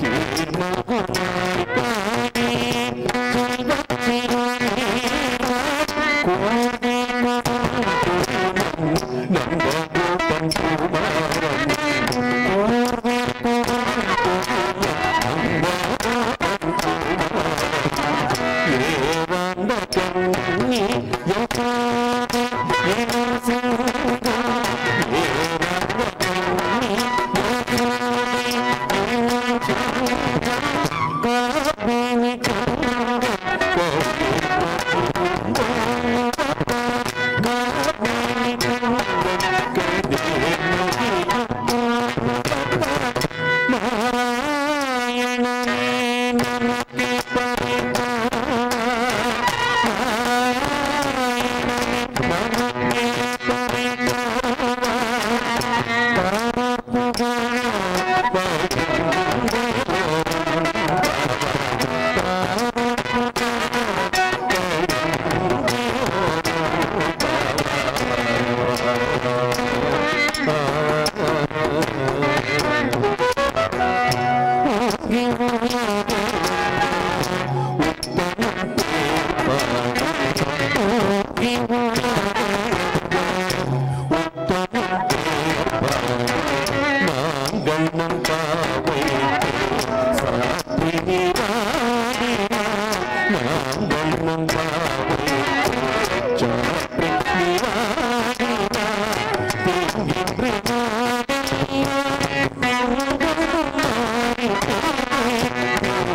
Thank you.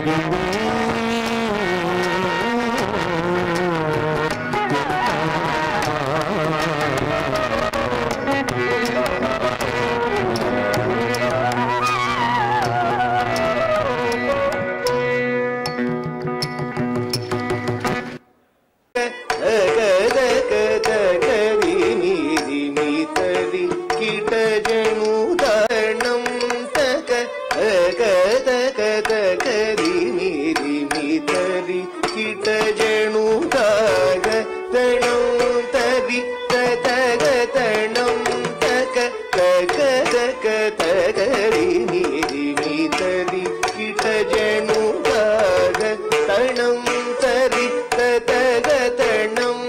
தணம் தரித்த தக தணம்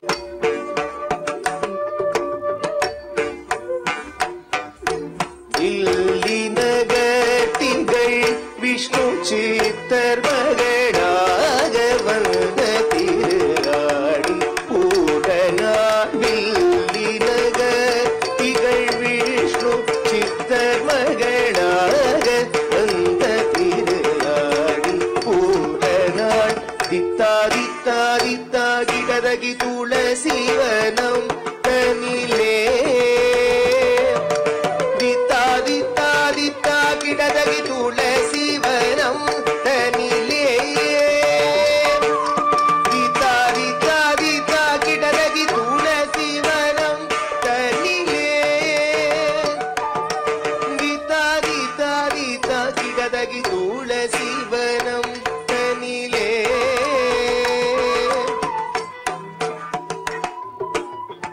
தில்லி நகத்திங்கள் விஷ்ணு சித்தர் மகனாக வந்த திருநாடி பூடனார் தில்லி நகத்திகள் விஷ்ணு சித்தர் மகனாக வந்த திருநாடி பூடனாள் தித்தா தித்தா தித்தா கிடதகி துளசிவனம் தனிலே ದಿತ್ತಾ ದಿತ್ತಾ ದಿತ್ತಾ ಗಿಡದಗಿ ತುಳಸಿವನಂ ತನಿಲೇ ದಿತ್ತಾ ದಿತ್ತಾ ದಿತ್ತಾ ಗಿಡದಗಿ ತುಳಸಿವನಂ ತನಿಲೇ ದಿತ್ತಾ ದಿತ್ತಾ ದಿತ್ತಾ ಗಿಡದಗಿ ತುಳಸಿವನಂ ತನಿಲೇ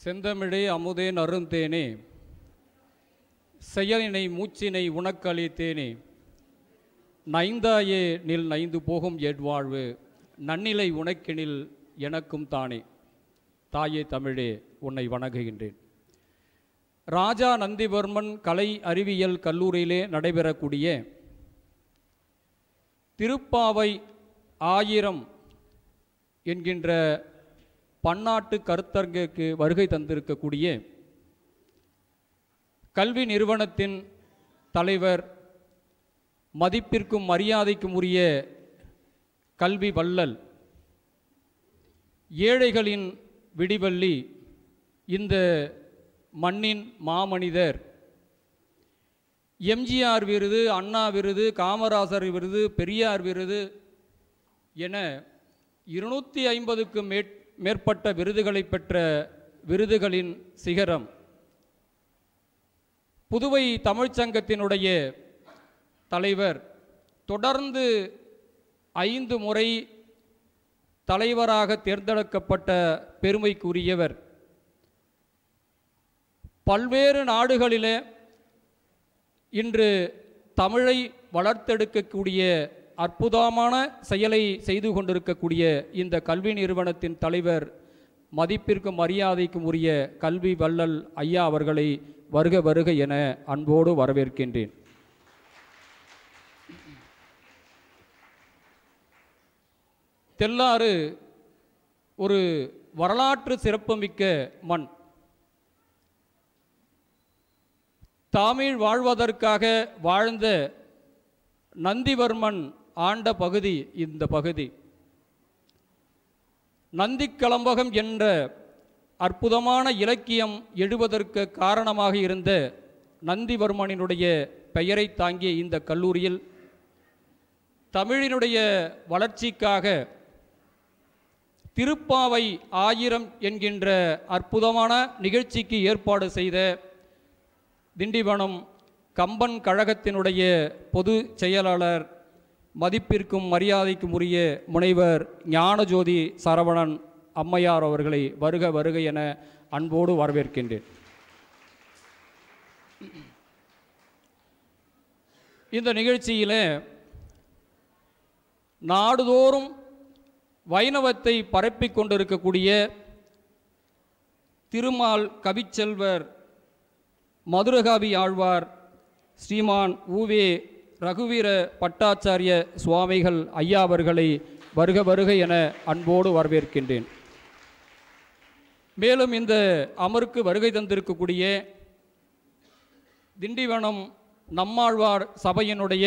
செந்தமிழே அமுதே நறுந்தேனே செயலினை மூச்சினை உனக்களித்தேனே நைந்தாயே நில் நைந்து போகும் எட்வாழ்வு நன்னிலை உனக்கெனில் எனக்கும் தானே தாயே தமிழே உன்னை வணங்குகின்றேன் ராஜா நந்திவர்மன் கலை அறிவியல் கல்லூரியிலே நடைபெறக்கூடிய திருப்பாவை ஆயிரம் என்கின்ற பன்னாட்டு கருத்தரங்குக்கு வருகை தந்திருக்கக்கூடிய கல்வி நிறுவனத்தின் தலைவர் மதிப்பிற்கும் மரியாதைக்கும் உரிய கல்வி வள்ளல் ஏழைகளின் விடிவள்ளி இந்த மண்ணின் மாமனிதர் எம்ஜிஆர் விருது அண்ணா விருது காமராசர் விருது பெரியார் விருது என இருநூற்றி ஐம்பதுக்கு மேற் மேற்பட்ட விருதுகளை பெற்ற விருதுகளின் சிகரம் புதுவை தமிழ்ச்சங்கத்தினுடைய தலைவர் தொடர்ந்து ஐந்து முறை தலைவராக தேர்ந்தெடுக்கப்பட்ட பெருமைக்குரியவர் பல்வேறு நாடுகளிலே இன்று தமிழை வளர்த்தெடுக்கக்கூடிய அற்புதமான செயலை செய்து கொண்டிருக்கக்கூடிய இந்த கல்வி நிறுவனத்தின் தலைவர் மதிப்பிற்கும் மரியாதைக்கும் உரிய கல்வி வள்ளல் ஐயா அவர்களை வருக வருக என அன்போடு வரவேற்கின்றேன் தெல்லாறு ஒரு வரலாற்று சிறப்புமிக்க மண் தமிழ் வாழ்வதற்காக வாழ்ந்த நந்திவர்மன் ஆண்ட பகுதி இந்த பகுதி நந்திக்கலம்பகம் என்ற அற்புதமான இலக்கியம் எழுவதற்கு காரணமாக இருந்த நந்திவர்மனினுடைய பெயரை தாங்கிய இந்த கல்லூரியில் தமிழினுடைய வளர்ச்சிக்காக திருப்பாவை ஆயிரம் என்கின்ற அற்புதமான நிகழ்ச்சிக்கு ஏற்பாடு செய்த திண்டிவனம் கம்பன் கழகத்தினுடைய பொது செயலாளர் மதிப்பிற்கும் மரியாதைக்கும் உரிய முனைவர் ஞானஜோதி சரவணன் அம்மையார் அவர்களை வருக வருக என அன்போடு வரவேற்கின்றேன் இந்த நிகழ்ச்சியில் நாடுதோறும் வைணவத்தை பரப்பிக் கொண்டிருக்கக்கூடிய திருமால் கவிச்செல்வர் மதுரகாவி ஆழ்வார் ஸ்ரீமான் ஊவே ரகுவீர பட்டாச்சாரிய சுவாமிகள் ஐயா அவர்களை வருக வருக என அன்போடு வரவேற்கின்றேன் மேலும் இந்த அமருக்கு வருகை தந்திருக்கக்கூடிய திண்டிவனம் நம்மாழ்வார் சபையினுடைய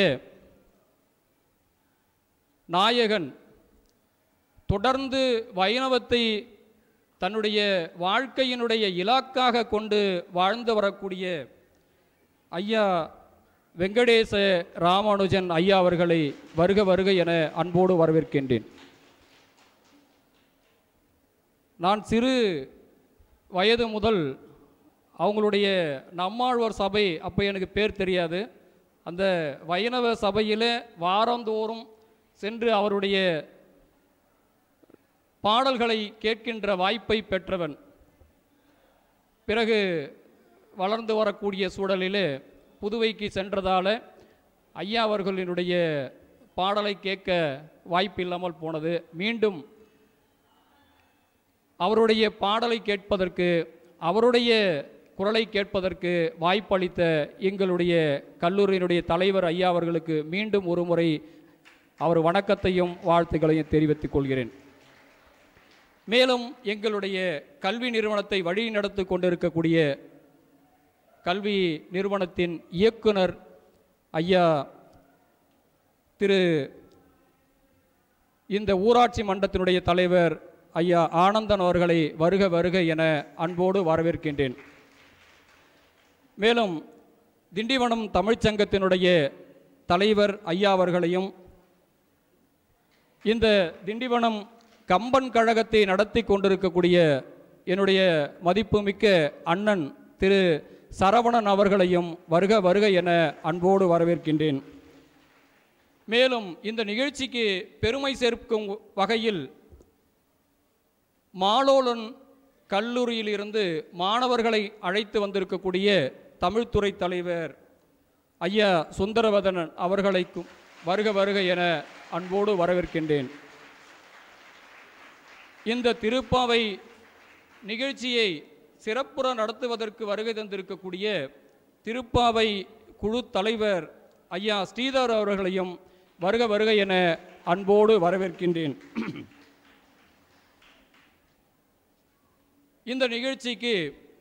நாயகன் தொடர்ந்து வைணவத்தை தன்னுடைய வாழ்க்கையினுடைய இலாக்காக கொண்டு வாழ்ந்து வரக்கூடிய ஐயா வெங்கடேச ராமானுஜன் ஐயா அவர்களை வருக வருக என அன்போடு வரவேற்கின்றேன் நான் சிறு வயது முதல் அவங்களுடைய நம்மாழ்வார் சபை அப்போ எனக்கு பேர் தெரியாது அந்த வைணவ சபையில் வாரந்தோறும் சென்று அவருடைய பாடல்களை கேட்கின்ற வாய்ப்பை பெற்றவன் பிறகு வளர்ந்து வரக்கூடிய சூழலில் புதுவைக்கு சென்றதால் ஐயா அவர்களினுடைய பாடலை கேட்க வாய்ப்பில்லாமல் போனது மீண்டும் அவருடைய பாடலை கேட்பதற்கு அவருடைய குரலை கேட்பதற்கு வாய்ப்பளித்த எங்களுடைய கல்லூரியினுடைய தலைவர் ஐயா அவர்களுக்கு மீண்டும் ஒரு முறை அவர் வணக்கத்தையும் வாழ்த்துக்களையும் தெரிவித்துக் கொள்கிறேன் மேலும் எங்களுடைய கல்வி நிறுவனத்தை வழி நடத்தி கொண்டிருக்கக்கூடிய கல்வி நிறுவனத்தின் இயக்குனர் ஐயா திரு இந்த ஊராட்சி மன்றத்தினுடைய தலைவர் ஐயா ஆனந்தன் அவர்களை வருக வருக என அன்போடு வரவேற்கின்றேன் மேலும் திண்டிவனம் தமிழ்ச்சங்கத்தினுடைய தலைவர் ஐயா அவர்களையும் இந்த திண்டிவனம் கம்பன் கழகத்தை நடத்தி கொண்டிருக்கக்கூடிய என்னுடைய மதிப்புமிக்க அண்ணன் திரு சரவணன் அவர்களையும் வருக வருக என அன்போடு வரவேற்கின்றேன் மேலும் இந்த நிகழ்ச்சிக்கு பெருமை சேர்க்கும் வகையில் மாலோலன் கல்லூரியிலிருந்து மாணவர்களை அழைத்து வந்திருக்கக்கூடிய தமிழ்துறை தலைவர் ஐயா சுந்தரவதனன் அவர்களைக்கும் வருக வருக என அன்போடு வரவேற்கின்றேன் இந்த திருப்பாவை நிகழ்ச்சியை சிறப்புற நடத்துவதற்கு வருகை தந்திருக்கக்கூடிய திருப்பாவை குழு தலைவர் ஐயா ஸ்ரீதர் அவர்களையும் வருக வருக என அன்போடு வரவேற்கின்றேன் இந்த நிகழ்ச்சிக்கு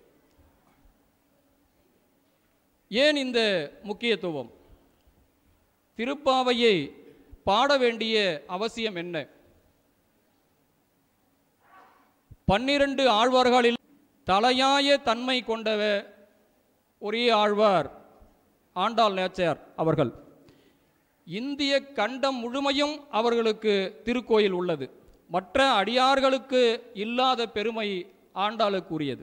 ஏன் இந்த முக்கியத்துவம் திருப்பாவையை பாட வேண்டிய அவசியம் என்ன பன்னிரண்டு ஆழ்வார்களில் தலையாய தன்மை கொண்டவ ஒரே ஆழ்வார் ஆண்டாள் நேச்சர் அவர்கள் இந்திய கண்டம் முழுமையும் அவர்களுக்கு திருக்கோயில் உள்ளது மற்ற அடியார்களுக்கு இல்லாத பெருமை ஆண்டாளுக்குரியது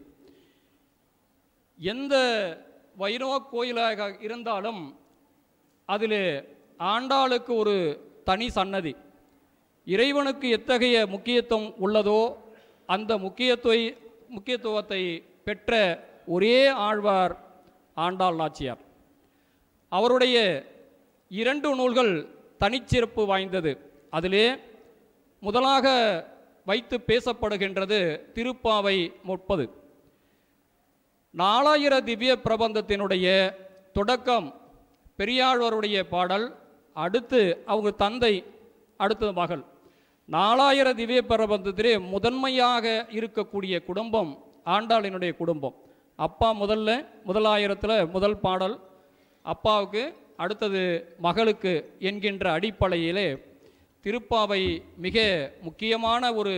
எந்த வைணவ கோயிலாக இருந்தாலும் அதில் ஆண்டாளுக்கு ஒரு தனி சன்னதி இறைவனுக்கு எத்தகைய முக்கியத்துவம் உள்ளதோ அந்த முக்கியத்துவ முக்கியத்துவத்தை பெற்ற ஒரே ஆழ்வார் ஆண்டாள் நாச்சியார் அவருடைய இரண்டு நூல்கள் தனிச்சிறப்பு வாய்ந்தது அதிலே முதலாக வைத்து பேசப்படுகின்றது திருப்பாவை முப்பது நாலாயிர திவ்ய பிரபந்தத்தினுடைய தொடக்கம் பெரியாழ்வாருடைய பாடல் அடுத்து அவங்க தந்தை அடுத்தது மகள் நாலாயிர திவ்ய பிரபந்தத்திலே முதன்மையாக இருக்கக்கூடிய குடும்பம் ஆண்டாளினுடைய குடும்பம் அப்பா முதல்ல முதலாயிரத்தில் முதல் பாடல் அப்பாவுக்கு அடுத்தது மகளுக்கு என்கின்ற அடிப்படையிலே திருப்பாவை மிக முக்கியமான ஒரு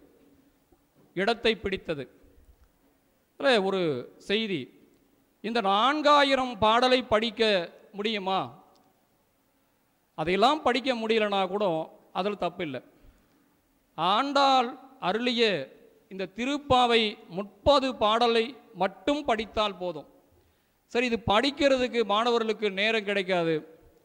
இடத்தை பிடித்தது அதில் ஒரு செய்தி இந்த நான்காயிரம் பாடலை படிக்க முடியுமா அதையெல்லாம் படிக்க முடியலனா கூட அதில் தப்பில்லை ஆண்டாள் அருளிய இந்த திருப்பாவை முப்பது பாடலை மட்டும் படித்தால் போதும் சரி இது படிக்கிறதுக்கு மாணவர்களுக்கு நேரம் கிடைக்காது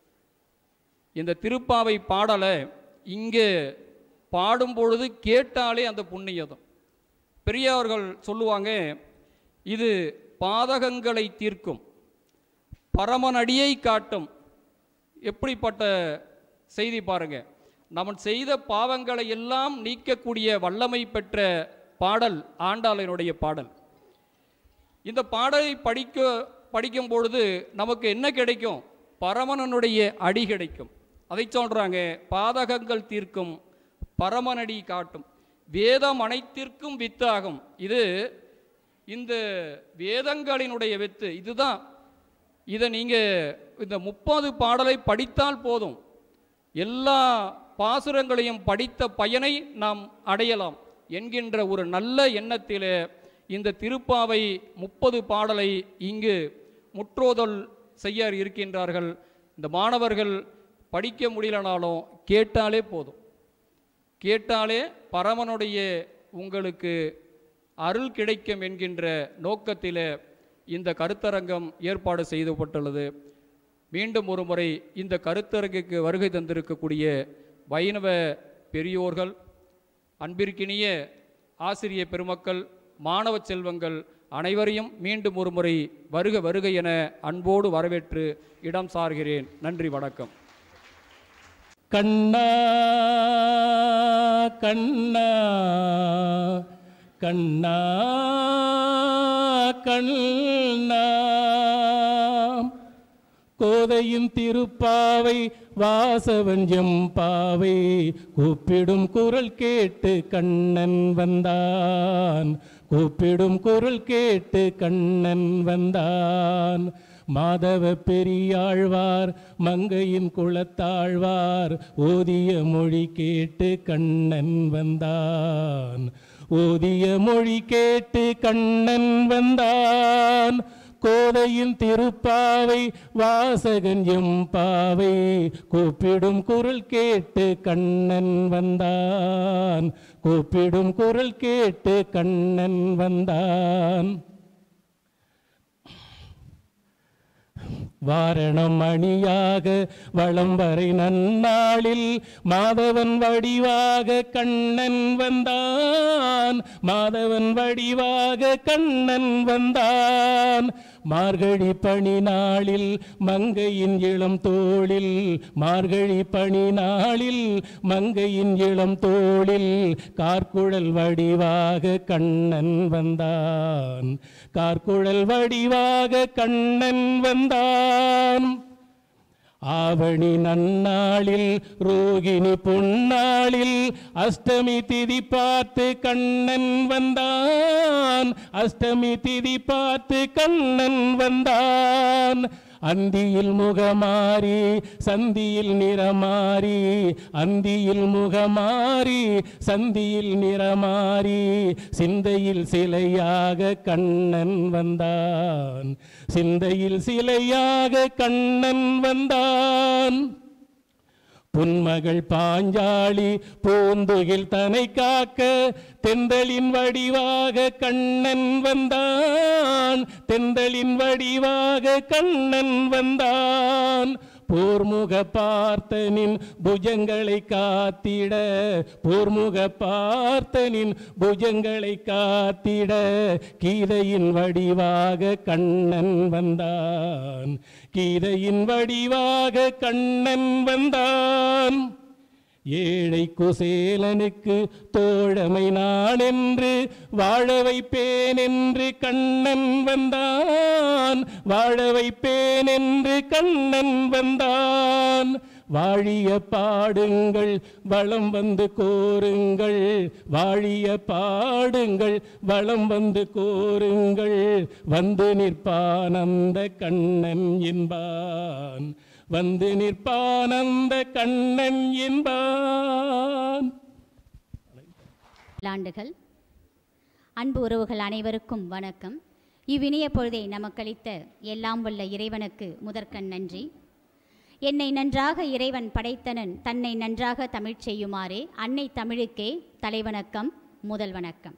இந்த திருப்பாவை பாடலை இங்கே பாடும் பொழுது கேட்டாலே அந்த புண்ணியதம் பெரியவர்கள் சொல்லுவாங்க இது பாதகங்களை தீர்க்கும் பரமனடியை காட்டும் எப்படிப்பட்ட செய்தி பாருங்க நம்ம செய்த பாவங்களை எல்லாம் நீக்கக்கூடிய வல்லமை பெற்ற பாடல் ஆண்டாளனுடைய பாடல் இந்த பாடலை படிக்க படிக்கும் பொழுது நமக்கு என்ன கிடைக்கும் பரமனனுடைய அடி கிடைக்கும் அதை சொல்றாங்க பாதகங்கள் தீர்க்கும் பரமனடி காட்டும் வேதம் அனைத்திற்கும் வித்தாகும் இது இந்த வேதங்களினுடைய வித்து இதுதான் இதை நீங்கள் இந்த முப்பது பாடலை படித்தால் போதும் எல்லா பாசுரங்களையும் படித்த பயனை நாம் அடையலாம் என்கின்ற ஒரு நல்ல எண்ணத்திலே இந்த திருப்பாவை முப்பது பாடலை இங்கு முற்றோதல் செய்ய இருக்கின்றார்கள் இந்த மாணவர்கள் படிக்க முடியலனாலும் கேட்டாலே போதும் கேட்டாலே பரமனுடைய உங்களுக்கு அருள் கிடைக்கும் என்கின்ற நோக்கத்தில் இந்த கருத்தரங்கம் ஏற்பாடு செய்யப்பட்டுள்ளது மீண்டும் ஒரு முறை இந்த கருத்தரங்குக்கு வருகை தந்திருக்கக்கூடிய வைணவ பெரியோர்கள் அன்பிற்கினிய ஆசிரிய பெருமக்கள் மாணவ செல்வங்கள் அனைவரையும் மீண்டும் ஒரு முறை வருக வருக என அன்போடு வரவேற்று இடம் சார்கிறேன் நன்றி வணக்கம் கண்ணா கண்ணா கண்ணா கண்ணா கோதையின் திருப்பாவை வாசவஞ்சம் பாவை கூப்பிடும் குரல் கேட்டு கண்ணன் வந்தான் கூப்பிடும் குரல் கேட்டு கண்ணன் வந்தான் மாதவ பெரியாழ்வார் மங்கையின் குலத்தாழ்வார் ஓதிய மொழி கேட்டு கண்ணன் வந்தான் ஓதிய மொழி கேட்டு கண்ணன் வந்தான் கோதையின் திருப்பாவை வாசகன் எம்பாவை கூப்பிடும் குரல் கேட்டு கண்ணன் வந்தான் கூப்பிடும் குரல் கேட்டு கண்ணன் வந்தான் வாரணம் அணியாக வளம் வரை நன்னாளில் மாதவன் வடிவாக கண்ணன் வந்தான் மாதவன் வடிவாக கண்ணன் வந்தான் மார்கழி பனி நாளில் மங்கையின் இளம் தோளில் மார்கழி பனி நாளில் மங்கையின் இளம் தோளில் கார்குழல் வடிவாக கண்ணன் வந்தான் கார்குழல் வடிவாக கண்ணன் வந்தான் ஆவணி நன்னாளில் ரோகிணி பொன்னாளில் அஷ்டமி திதி பார்த்து கண்ணன் வந்தான் அஷ்டமி திதி பார்த்து கண்ணன் வந்தான் அந்தியில் முகமாறி சந்தியில் நிறமாறி அந்தியில் முகமாறி சந்தியில் நிறமாறி சிந்தையில் சிலையாக கண்ணன் வந்தான் சிந்தையில் சிலையாக கண்ணன் வந்தான் புன்மகள் பாஞ்சாலி பூந்துகில் தனை காக்க தெந்தலின் வடிவாக கண்ணன் வந்தான் தெந்தலின் வடிவாக கண்ணன் வந்தான் போர்முக பார்த்தனின் புஜங்களை காத்திட போர்முக பார்த்தனின் புஜங்களை காத்திட கீதையின் வடிவாக கண்ணன் வந்தான் கீதையின் வடிவாக கண்ணன் வந்தான் ஏழை குசேலனுக்கு தோழமை நான் என்று வாழ வைப்பேன் என்று கண்ணன் வந்தான் வாழ வைப்பேன் என்று கண்ணன் வந்தான் வாழிய பாடுங்கள் வளம் வந்து கோருங்கள் வாழிய பாடுங்கள் வளம் வந்து கோருங்கள் வந்து நிற்பானந்த கண்ணன் என்பான் வந்து நிற்பானந்த கண்ணன் என்பான் ஆண்டுகள் அன்பு உறவுகள் அனைவருக்கும் வணக்கம் இவ்வினிய பொழுதை நமக்களித்த எல்லாம் வல்ல இறைவனுக்கு முதற்கண் நன்றி என்னை நன்றாக இறைவன் படைத்தனன் தன்னை நன்றாக தமிழ் செய்யுமாறே அன்னை தமிழுக்கே தலைவணக்கம் முதல் வணக்கம்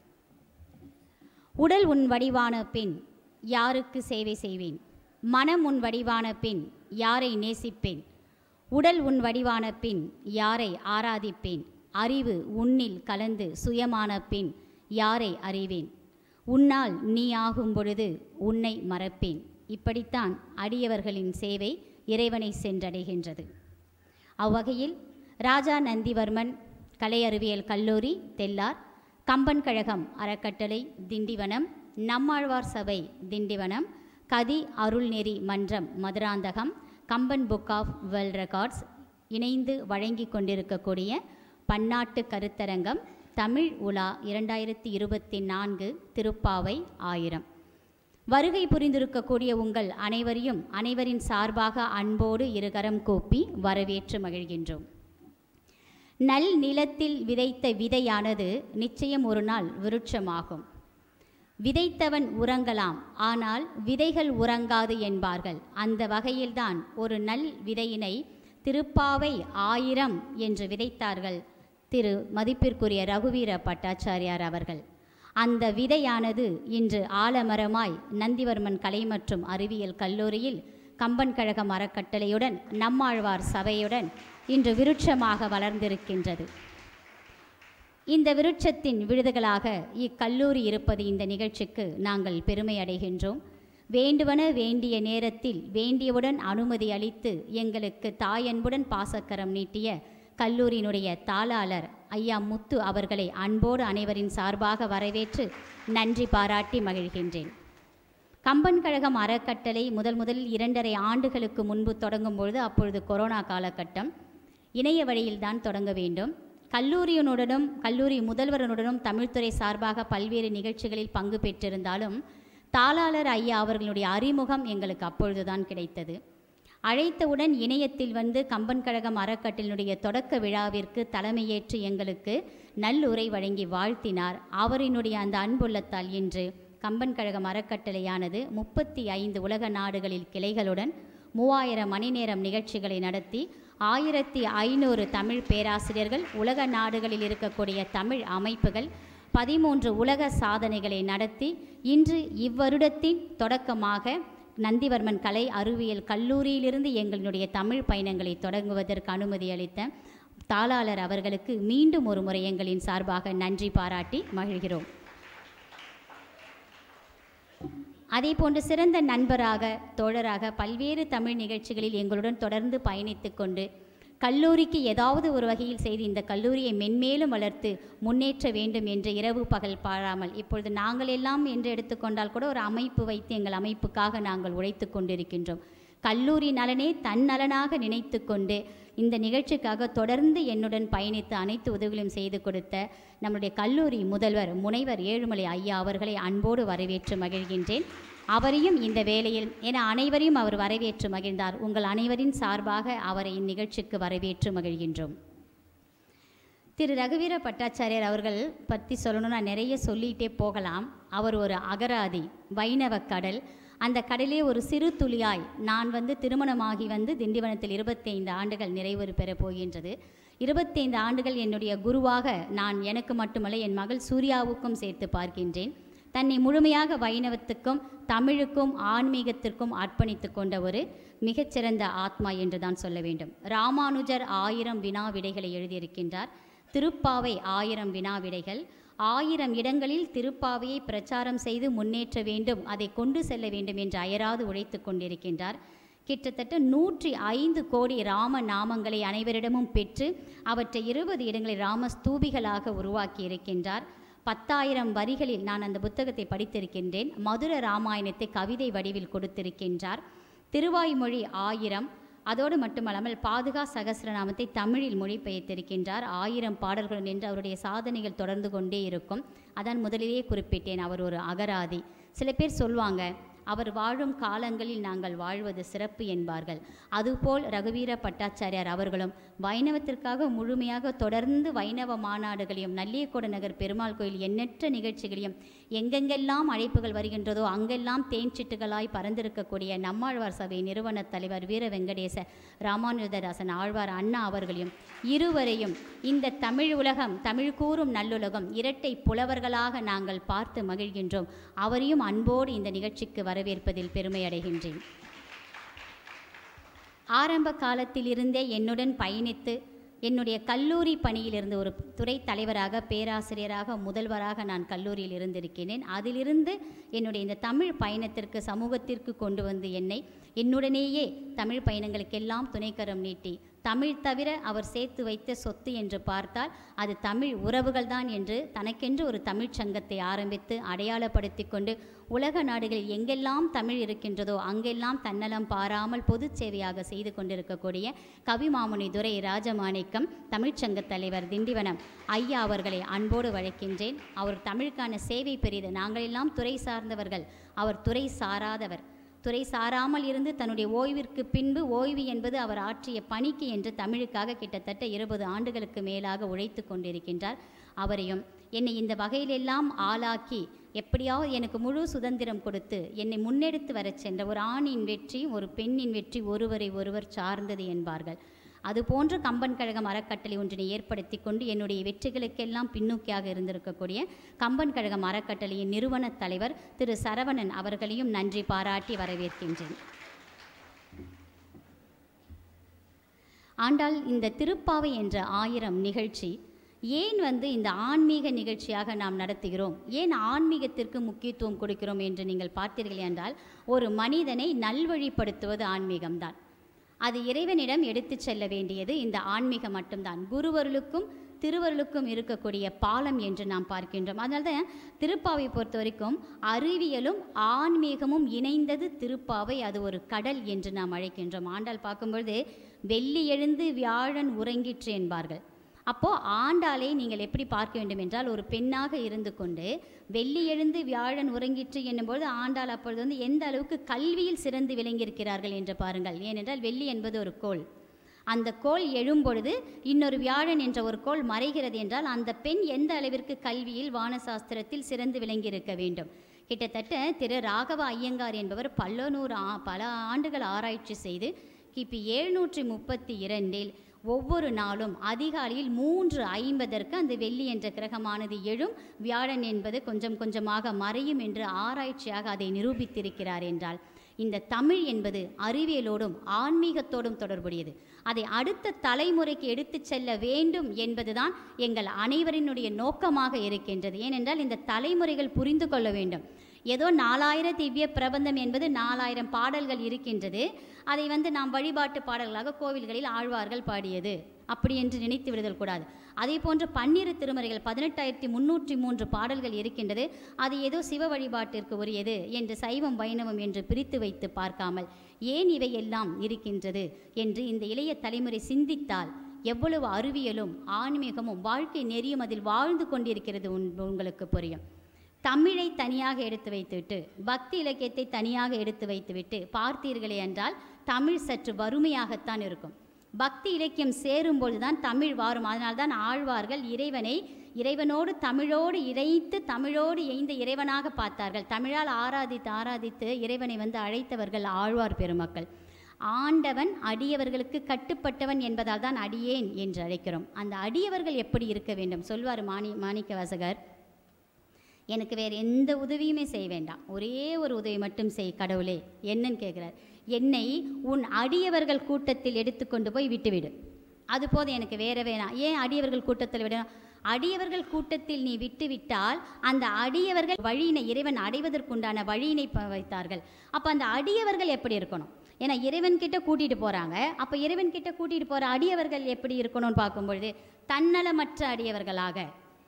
உடல் உன் வடிவான பின் யாருக்கு சேவை செய்வேன் மனம் உன் வடிவான பின் யாரை நேசிப்பேன் உடல் உன் வடிவான பின் யாரை ஆராதிப்பேன் அறிவு உன்னில் கலந்து சுயமான பின் யாரை அறிவேன் உன்னால் நீ ஆகும் பொழுது உன்னை மறப்பேன் இப்படித்தான் அடியவர்களின் சேவை இறைவனை சென்றடைகின்றது அவ்வகையில் ராஜா நந்திவர்மன் கலை அறிவியல் கல்லூரி தெல்லார் கம்பன் கழகம் அறக்கட்டளை திண்டிவனம் நம்மாழ்வார் சபை திண்டிவனம் கதி Arulneri Mandram Madurantakam Kamban book of world records இணைந்து வழங்கி கொண்டிருக்கக்கூடிய பன்னாட்டு கருத்தரங்கம் தமிழ் உலா இரண்டாயிரத்தி இருபத்தி நான்கு திருப்பாவை ஆயிரம் வருகை புரிந்திருக்கக்கூடிய உங்கள் அனைவரையும் அனைவரின் சார்பாக அன்போடு இருகரம் கூப்பி வரவேற்று மகிழ்கின்றோம் நல் நிலத்தில் விதைத்த விதையானது நிச்சயம் ஒரு நாள் விருட்சமாகும் விதைத்தவன் உறங்கலாம் ஆனால் விதைகள் உறங்காது என்பார்கள் அந்த வகையில்தான் ஒரு நல் விதையினை திருப்பாவை ஆயிரம் என்று விதைத்தார்கள் திரு மதிப்பிற்குரிய ரகுவீர பட்டாச்சாரியார் அவர்கள் அந்த விதையானது இன்று ஆலமரமாய் நந்திவர்மன் கலை மற்றும் அறிவியல் கல்லூரியில் கம்பன் கழகம் அறக்கட்டளையுடன் நம்மாழ்வார் சபையுடன் இன்று விருட்சமாக வளர்ந்திருக்கின்றது இந்த விருட்சத்தின் விழுதுகளாக இக்கல்லூரி இருப்பது இந்த நிகழ்ச்சிக்கு நாங்கள் பெருமை அடைகின்றோம் வேண்டுவன வேண்டிய நேரத்தில் வேண்டியவுடன் அனுமதி அளித்து எங்களுக்கு தாயன்புடன் பாசக்கரம் நீட்டிய கல்லூரியினுடைய தாளாளர் ஐயா முத்து அவர்களை அன்போடு அனைவரின் சார்பாக வரவேற்று நன்றி பாராட்டி மகிழ்கின்றேன் கம்பன் கழகம் அறக்கட்டளை முதல் முதலில் இரண்டரை ஆண்டுகளுக்கு முன்பு தொடங்கும் பொழுது அப்பொழுது கொரோனா காலகட்டம் இணைய வழியில்தான் தொடங்க வேண்டும் கல்லூரியினுடனும் கல்லூரி முதல்வருடனும் தமிழ்துறை சார்பாக பல்வேறு நிகழ்ச்சிகளில் பங்கு பெற்றிருந்தாலும் தாளாளர் ஐயா அவர்களுடைய அறிமுகம் எங்களுக்கு அப்பொழுதுதான் கிடைத்தது அழைத்தவுடன் இணையத்தில் வந்து கம்பன் கழகம் அறக்கட்டளினுடைய தொடக்க விழாவிற்கு தலைமையேற்று எங்களுக்கு நல்லுரை வழங்கி வாழ்த்தினார் அவரினுடைய அந்த அன்புள்ளத்தால் இன்று கம்பன் கழகம் அறக்கட்டளையானது முப்பத்தி ஐந்து உலக நாடுகளில் கிளைகளுடன் மூவாயிரம் மணி நேரம் நிகழ்ச்சிகளை நடத்தி ஆயிரத்தி ஐநூறு தமிழ் பேராசிரியர்கள் உலக நாடுகளில் இருக்கக்கூடிய தமிழ் அமைப்புகள் பதிமூன்று உலக சாதனைகளை நடத்தி இன்று இவ்வருடத்தின் தொடக்கமாக நந்திவர்மன் கலை அறிவியல் கல்லூரியிலிருந்து எங்களுடைய தமிழ் பயணங்களை தொடங்குவதற்கு அனுமதி அளித்த தாளாளர் அவர்களுக்கு மீண்டும் ஒரு முறை எங்களின் சார்பாக நன்றி பாராட்டி மகிழ்கிறோம் அதே போன்று சிறந்த நண்பராக தோழராக பல்வேறு தமிழ் நிகழ்ச்சிகளில் எங்களுடன் தொடர்ந்து பயணித்துக் கொண்டு கல்லூரிக்கு ஏதாவது ஒரு வகையில் செய்து இந்த கல்லூரியை மென்மேலும் வளர்த்து முன்னேற்ற வேண்டும் என்று இரவு பகல் பாழாமல் இப்பொழுது நாங்கள் எல்லாம் என்று எடுத்துக்கொண்டால் கூட ஒரு அமைப்பு வைத்து எங்கள் அமைப்புக்காக நாங்கள் உழைத்து கொண்டிருக்கின்றோம் கல்லூரி நலனே தன் நலனாக நினைத்து கொண்டு இந்த நிகழ்ச்சிக்காக தொடர்ந்து என்னுடன் பயணித்து அனைத்து உதவிகளையும் செய்து கொடுத்த நம்முடைய கல்லூரி முதல்வர் முனைவர் ஏழுமலை ஐயா அவர்களை அன்போடு வரவேற்று மகிழ்கின்றேன் அவரையும் இந்த வேளையில் என அனைவரையும் அவர் வரவேற்று மகிழ்ந்தார் உங்கள் அனைவரின் சார்பாக அவரை இந்நிகழ்ச்சிக்கு வரவேற்று மகிழ்கின்றோம் திரு ரகுவீர பட்டாச்சாரியார் அவர்கள் பற்றி சொல்லணும்னா நிறைய சொல்லிகிட்டே போகலாம் அவர் ஒரு அகராதி வைணவ கடல் அந்த கடலே ஒரு சிறு துளியாய் நான் வந்து திருமணமாகி வந்து திண்டிவனத்தில் இருபத்தைந்து ஆண்டுகள் நிறைவு பெறப் போகின்றது இருபத்தைந்து ஆண்டுகள் என்னுடைய குருவாக நான் எனக்கு மட்டுமல்ல என் மகள் சூர்யாவுக்கும் சேர்த்து பார்க்கின்றேன் தன்னை முழுமையாக வைணவத்துக்கும் தமிழுக்கும் ஆன்மீகத்திற்கும் அர்ப்பணித்து கொண்ட ஒரு மிகச்சிறந்த ஆத்மா என்று தான் சொல்ல வேண்டும் ராமானுஜர் ஆயிரம் வினா விடைகளை எழுதியிருக்கின்றார் திருப்பாவை ஆயிரம் வினா விடைகள் ஆயிரம் இடங்களில் திருப்பாவையை பிரச்சாரம் செய்து முன்னேற்ற வேண்டும் அதை கொண்டு செல்ல வேண்டும் என்று அயராது உழைத்து கொண்டிருக்கின்றார் கிட்டத்தட்ட நூற்றி ஐந்து கோடி ராம நாமங்களை அனைவரிடமும் பெற்று அவற்றை இருபது இடங்களில் ராம ஸ்தூபிகளாக உருவாக்கி இருக்கின்றார் பத்தாயிரம் வரிகளில் நான் அந்த புத்தகத்தை படித்திருக்கின்றேன் மதுர ராமாயணத்தை கவிதை வடிவில் கொடுத்திருக்கின்றார் திருவாய்மொழி ஆயிரம் அதோடு மட்டுமல்லாமல் பாதுகா சகசிரநாமத்தை தமிழில் மொழிபெயர்த்திருக்கின்றார் ஆயிரம் பாடல்கள் என்று அவருடைய சாதனைகள் தொடர்ந்து கொண்டே இருக்கும் அதான் முதலிலேயே குறிப்பிட்டேன் அவர் ஒரு அகராதி சில பேர் சொல்வாங்க அவர் வாழும் காலங்களில் நாங்கள் வாழ்வது சிறப்பு என்பார்கள் அதுபோல் ரகுவீர பட்டாச்சாரியார் அவர்களும் வைணவத்திற்காக முழுமையாக தொடர்ந்து வைணவ மாநாடுகளையும் நல்லியக்கோட நகர் பெருமாள் கோயில் எண்ணற்ற நிகழ்ச்சிகளையும் எங்கெங்கெல்லாம் அழைப்புகள் வருகின்றதோ அங்கெல்லாம் தேன்சிட்டுகளாய் பறந்திருக்கக்கூடிய நம்மாழ்வார் சபை நிறுவன தலைவர் வீர வெங்கடேச ராமானுஜதாசன் ஆழ்வார் அண்ணா அவர்களையும் இருவரையும் இந்த தமிழ் உலகம் தமிழ் கூறும் நல்லுலகம் இரட்டை புலவர்களாக நாங்கள் பார்த்து மகிழ்கின்றோம் அவரையும் அன்போடு இந்த நிகழ்ச்சிக்கு வரவேற்பதில் பெருமை அடைகின்றேன் ஆரம்ப காலத்திலிருந்தே என்னுடன் பயணித்து என்னுடைய கல்லூரி பணியிலிருந்து ஒரு துறை தலைவராக பேராசிரியராக முதல்வராக நான் கல்லூரியில் இருந்திருக்கிறேன் அதிலிருந்து என்னுடைய இந்த தமிழ் பயணத்திற்கு சமூகத்திற்கு கொண்டு வந்து என்னை என்னுடனேயே தமிழ் பயணங்களுக்கெல்லாம் துணைக்கரம் நீட்டி தமிழ் தவிர அவர் சேர்த்து வைத்த சொத்து என்று பார்த்தால் அது தமிழ் உறவுகள்தான் என்று தனக்கென்று ஒரு தமிழ்ச் சங்கத்தை ஆரம்பித்து அடையாளப்படுத்தி கொண்டு உலக நாடுகளில் எங்கெல்லாம் தமிழ் இருக்கின்றதோ அங்கெல்லாம் தன்னலம் பாராமல் பொது சேவையாக செய்து கொண்டிருக்கக்கூடிய கவிமாமுனி துரை ராஜமாணிக்கம் தமிழ்ச்சங்க தலைவர் திண்டிவனம் ஐயா அவர்களை அன்போடு வழைக்கின்றேன் அவர் தமிழுக்கான சேவை பெரிது நாங்கள் எல்லாம் துறை சார்ந்தவர்கள் அவர் துறை சாராதவர் துறை சாராமல் இருந்து தன்னுடைய ஓய்விற்கு பின்பு ஓய்வு என்பது அவர் ஆற்றிய பணிக்கு என்று தமிழுக்காக கிட்டத்தட்ட இருபது ஆண்டுகளுக்கு மேலாக உழைத்து கொண்டிருக்கின்றார் அவரையும் என்னை இந்த வகையிலெல்லாம் ஆளாக்கி எப்படியாவது எனக்கு முழு சுதந்திரம் கொடுத்து என்னை முன்னெடுத்து வரச் சென்ற ஒரு ஆணின் வெற்றி ஒரு பெண்ணின் வெற்றி ஒருவரை ஒருவர் சார்ந்தது என்பார்கள் அதுபோன்று கம்பன் கழகம் அறக்கட்டளை ஒன்றினை ஏற்படுத்தி கொண்டு என்னுடைய வெற்றிகளுக்கெல்லாம் பின்னோக்கியாக இருந்திருக்கக்கூடிய கம்பன் கழகம் அறக்கட்டளையின் நிறுவன தலைவர் திரு சரவணன் அவர்களையும் நன்றி பாராட்டி வரவேற்கின்றேன் ஆண்டால் இந்த திருப்பாவை என்ற ஆயிரம் நிகழ்ச்சி ஏன் வந்து இந்த ஆன்மீக நிகழ்ச்சியாக நாம் நடத்துகிறோம் ஏன் ஆன்மீகத்திற்கு முக்கியத்துவம் கொடுக்கிறோம் என்று நீங்கள் பார்த்தீர்கள் என்றால் ஒரு மனிதனை நல்வழிப்படுத்துவது ஆன்மீகம்தான் அது இறைவனிடம் எடுத்துச் செல்ல வேண்டியது இந்த ஆன்மீகம் மட்டும்தான் குருவருளுக்கும் திருவருளுக்கும் இருக்கக்கூடிய பாலம் என்று நாம் பார்க்கின்றோம் அதனால தான் திருப்பாவை பொறுத்த வரைக்கும் அறிவியலும் ஆன்மீகமும் இணைந்தது திருப்பாவை அது ஒரு கடல் என்று நாம் அழைக்கின்றோம் ஆண்டாள் பார்க்கும்பொழுது வெள்ளி எழுந்து வியாழன் உறங்கிற்று என்பார்கள் அப்போ ஆண்டாளை நீங்கள் எப்படி பார்க்க வேண்டும் என்றால் ஒரு பெண்ணாக இருந்து கொண்டு வெள்ளி எழுந்து வியாழன் உறங்கிற்று என்னும்போது ஆண்டாள் அப்பொழுது வந்து எந்த அளவுக்கு கல்வியில் சிறந்து விளங்கியிருக்கிறார்கள் என்று பாருங்கள் ஏனென்றால் வெள்ளி என்பது ஒரு கோள் அந்த கோள் எழும்பொழுது இன்னொரு வியாழன் என்ற ஒரு கோள் மறைகிறது என்றால் அந்த பெண் எந்த அளவிற்கு கல்வியில் வானசாஸ்திரத்தில் சிறந்து விளங்கியிருக்க வேண்டும் கிட்டத்தட்ட திரு ராகவ ஐயங்கார் என்பவர் பல நூறு ஆ பல ஆண்டுகள் ஆராய்ச்சி செய்து கிபி எழுநூற்றி முப்பத்தி இரண்டில் ஒவ்வொரு நாளும் அதிகாலையில் மூன்று ஐம்பதற்கு அந்த வெள்ளி என்ற கிரகமானது எழும் வியாழன் என்பது கொஞ்சம் கொஞ்சமாக மறையும் என்று ஆராய்ச்சியாக அதை நிரூபித்திருக்கிறார் என்றால் இந்த தமிழ் என்பது அறிவியலோடும் ஆன்மீகத்தோடும் தொடர்புடையது அதை அடுத்த தலைமுறைக்கு எடுத்துச் செல்ல வேண்டும் என்பதுதான் எங்கள் அனைவரினுடைய நோக்கமாக இருக்கின்றது ஏனென்றால் இந்த தலைமுறைகள் புரிந்து கொள்ள வேண்டும் ஏதோ நாலாயிரம் திவ்ய பிரபந்தம் என்பது நாலாயிரம் பாடல்கள் இருக்கின்றது அதை வந்து நாம் வழிபாட்டு பாடல்களாக கோவில்களில் ஆழ்வார்கள் பாடியது அப்படி என்று நினைத்து விடுதல் கூடாது அதே போன்று பன்னிரு திருமறைகள் பதினெட்டாயிரத்தி முன்னூற்றி மூன்று பாடல்கள் இருக்கின்றது அது ஏதோ சிவ வழிபாட்டிற்கு உரியது என்று சைவம் வைணவம் என்று பிரித்து வைத்து பார்க்காமல் ஏன் இவை எல்லாம் இருக்கின்றது என்று இந்த இளைய தலைமுறை சிந்தித்தால் எவ்வளவு அறிவியலும் ஆன்மீகமும் வாழ்க்கை நெறியும் அதில் வாழ்ந்து கொண்டிருக்கிறது உன்- உங்களுக்கு புரியும் தமிழை தனியாக எடுத்து வைத்துவிட்டு பக்தி இலக்கியத்தை தனியாக எடுத்து வைத்துவிட்டு பார்த்தீர்களே என்றால் தமிழ் சற்று வறுமையாகத்தான் இருக்கும் பக்தி இலக்கியம் சேரும்பொழுதுதான் தமிழ் வாரும் அதனால்தான் ஆழ்வார்கள் இறைவனை இறைவனோடு தமிழோடு இணைத்து தமிழோடு இணைந்த இறைவனாக பார்த்தார்கள் தமிழால் ஆராதித்து ஆராதித்து இறைவனை வந்து அழைத்தவர்கள் ஆழ்வார் பெருமக்கள் ஆண்டவன் அடியவர்களுக்கு கட்டுப்பட்டவன் என்பதால் தான் அடியேன் என்று அழைக்கிறோம் அந்த அடியவர்கள் எப்படி இருக்க வேண்டும் சொல்வார் மாணி மாணிக்க வாசகர் எனக்கு வேறு எந்த உதவியுமே செய்ய வேண்டாம் ஒரே ஒரு உதவி மட்டும் செய் கடவுளே என்னன்னு கேட்குறார் என்னை உன் அடியவர்கள் கூட்டத்தில் எடுத்துக்கொண்டு போய் விட்டுவிடு அது போதும் எனக்கு வேற வேணாம் ஏன் அடியவர்கள் கூட்டத்தில் விடணும் அடியவர்கள் கூட்டத்தில் நீ விட்டுவிட்டால் அந்த அடியவர்கள் வழியினை இறைவன் அடைவதற்குண்டான வழியினை ப- வைத்தார்கள் அப்போ அந்த அடியவர்கள் எப்படி இருக்கணும் ஏன்னா இறைவன் கிட்ட கூட்டிட்டு போறாங்க அப்போ இறைவன் கிட்ட கூட்டிட்டு போற அடியவர்கள் எப்படி இருக்கணும்னு பார்க்கும்பொழுது தன்னலமற்ற அடியவர்களாக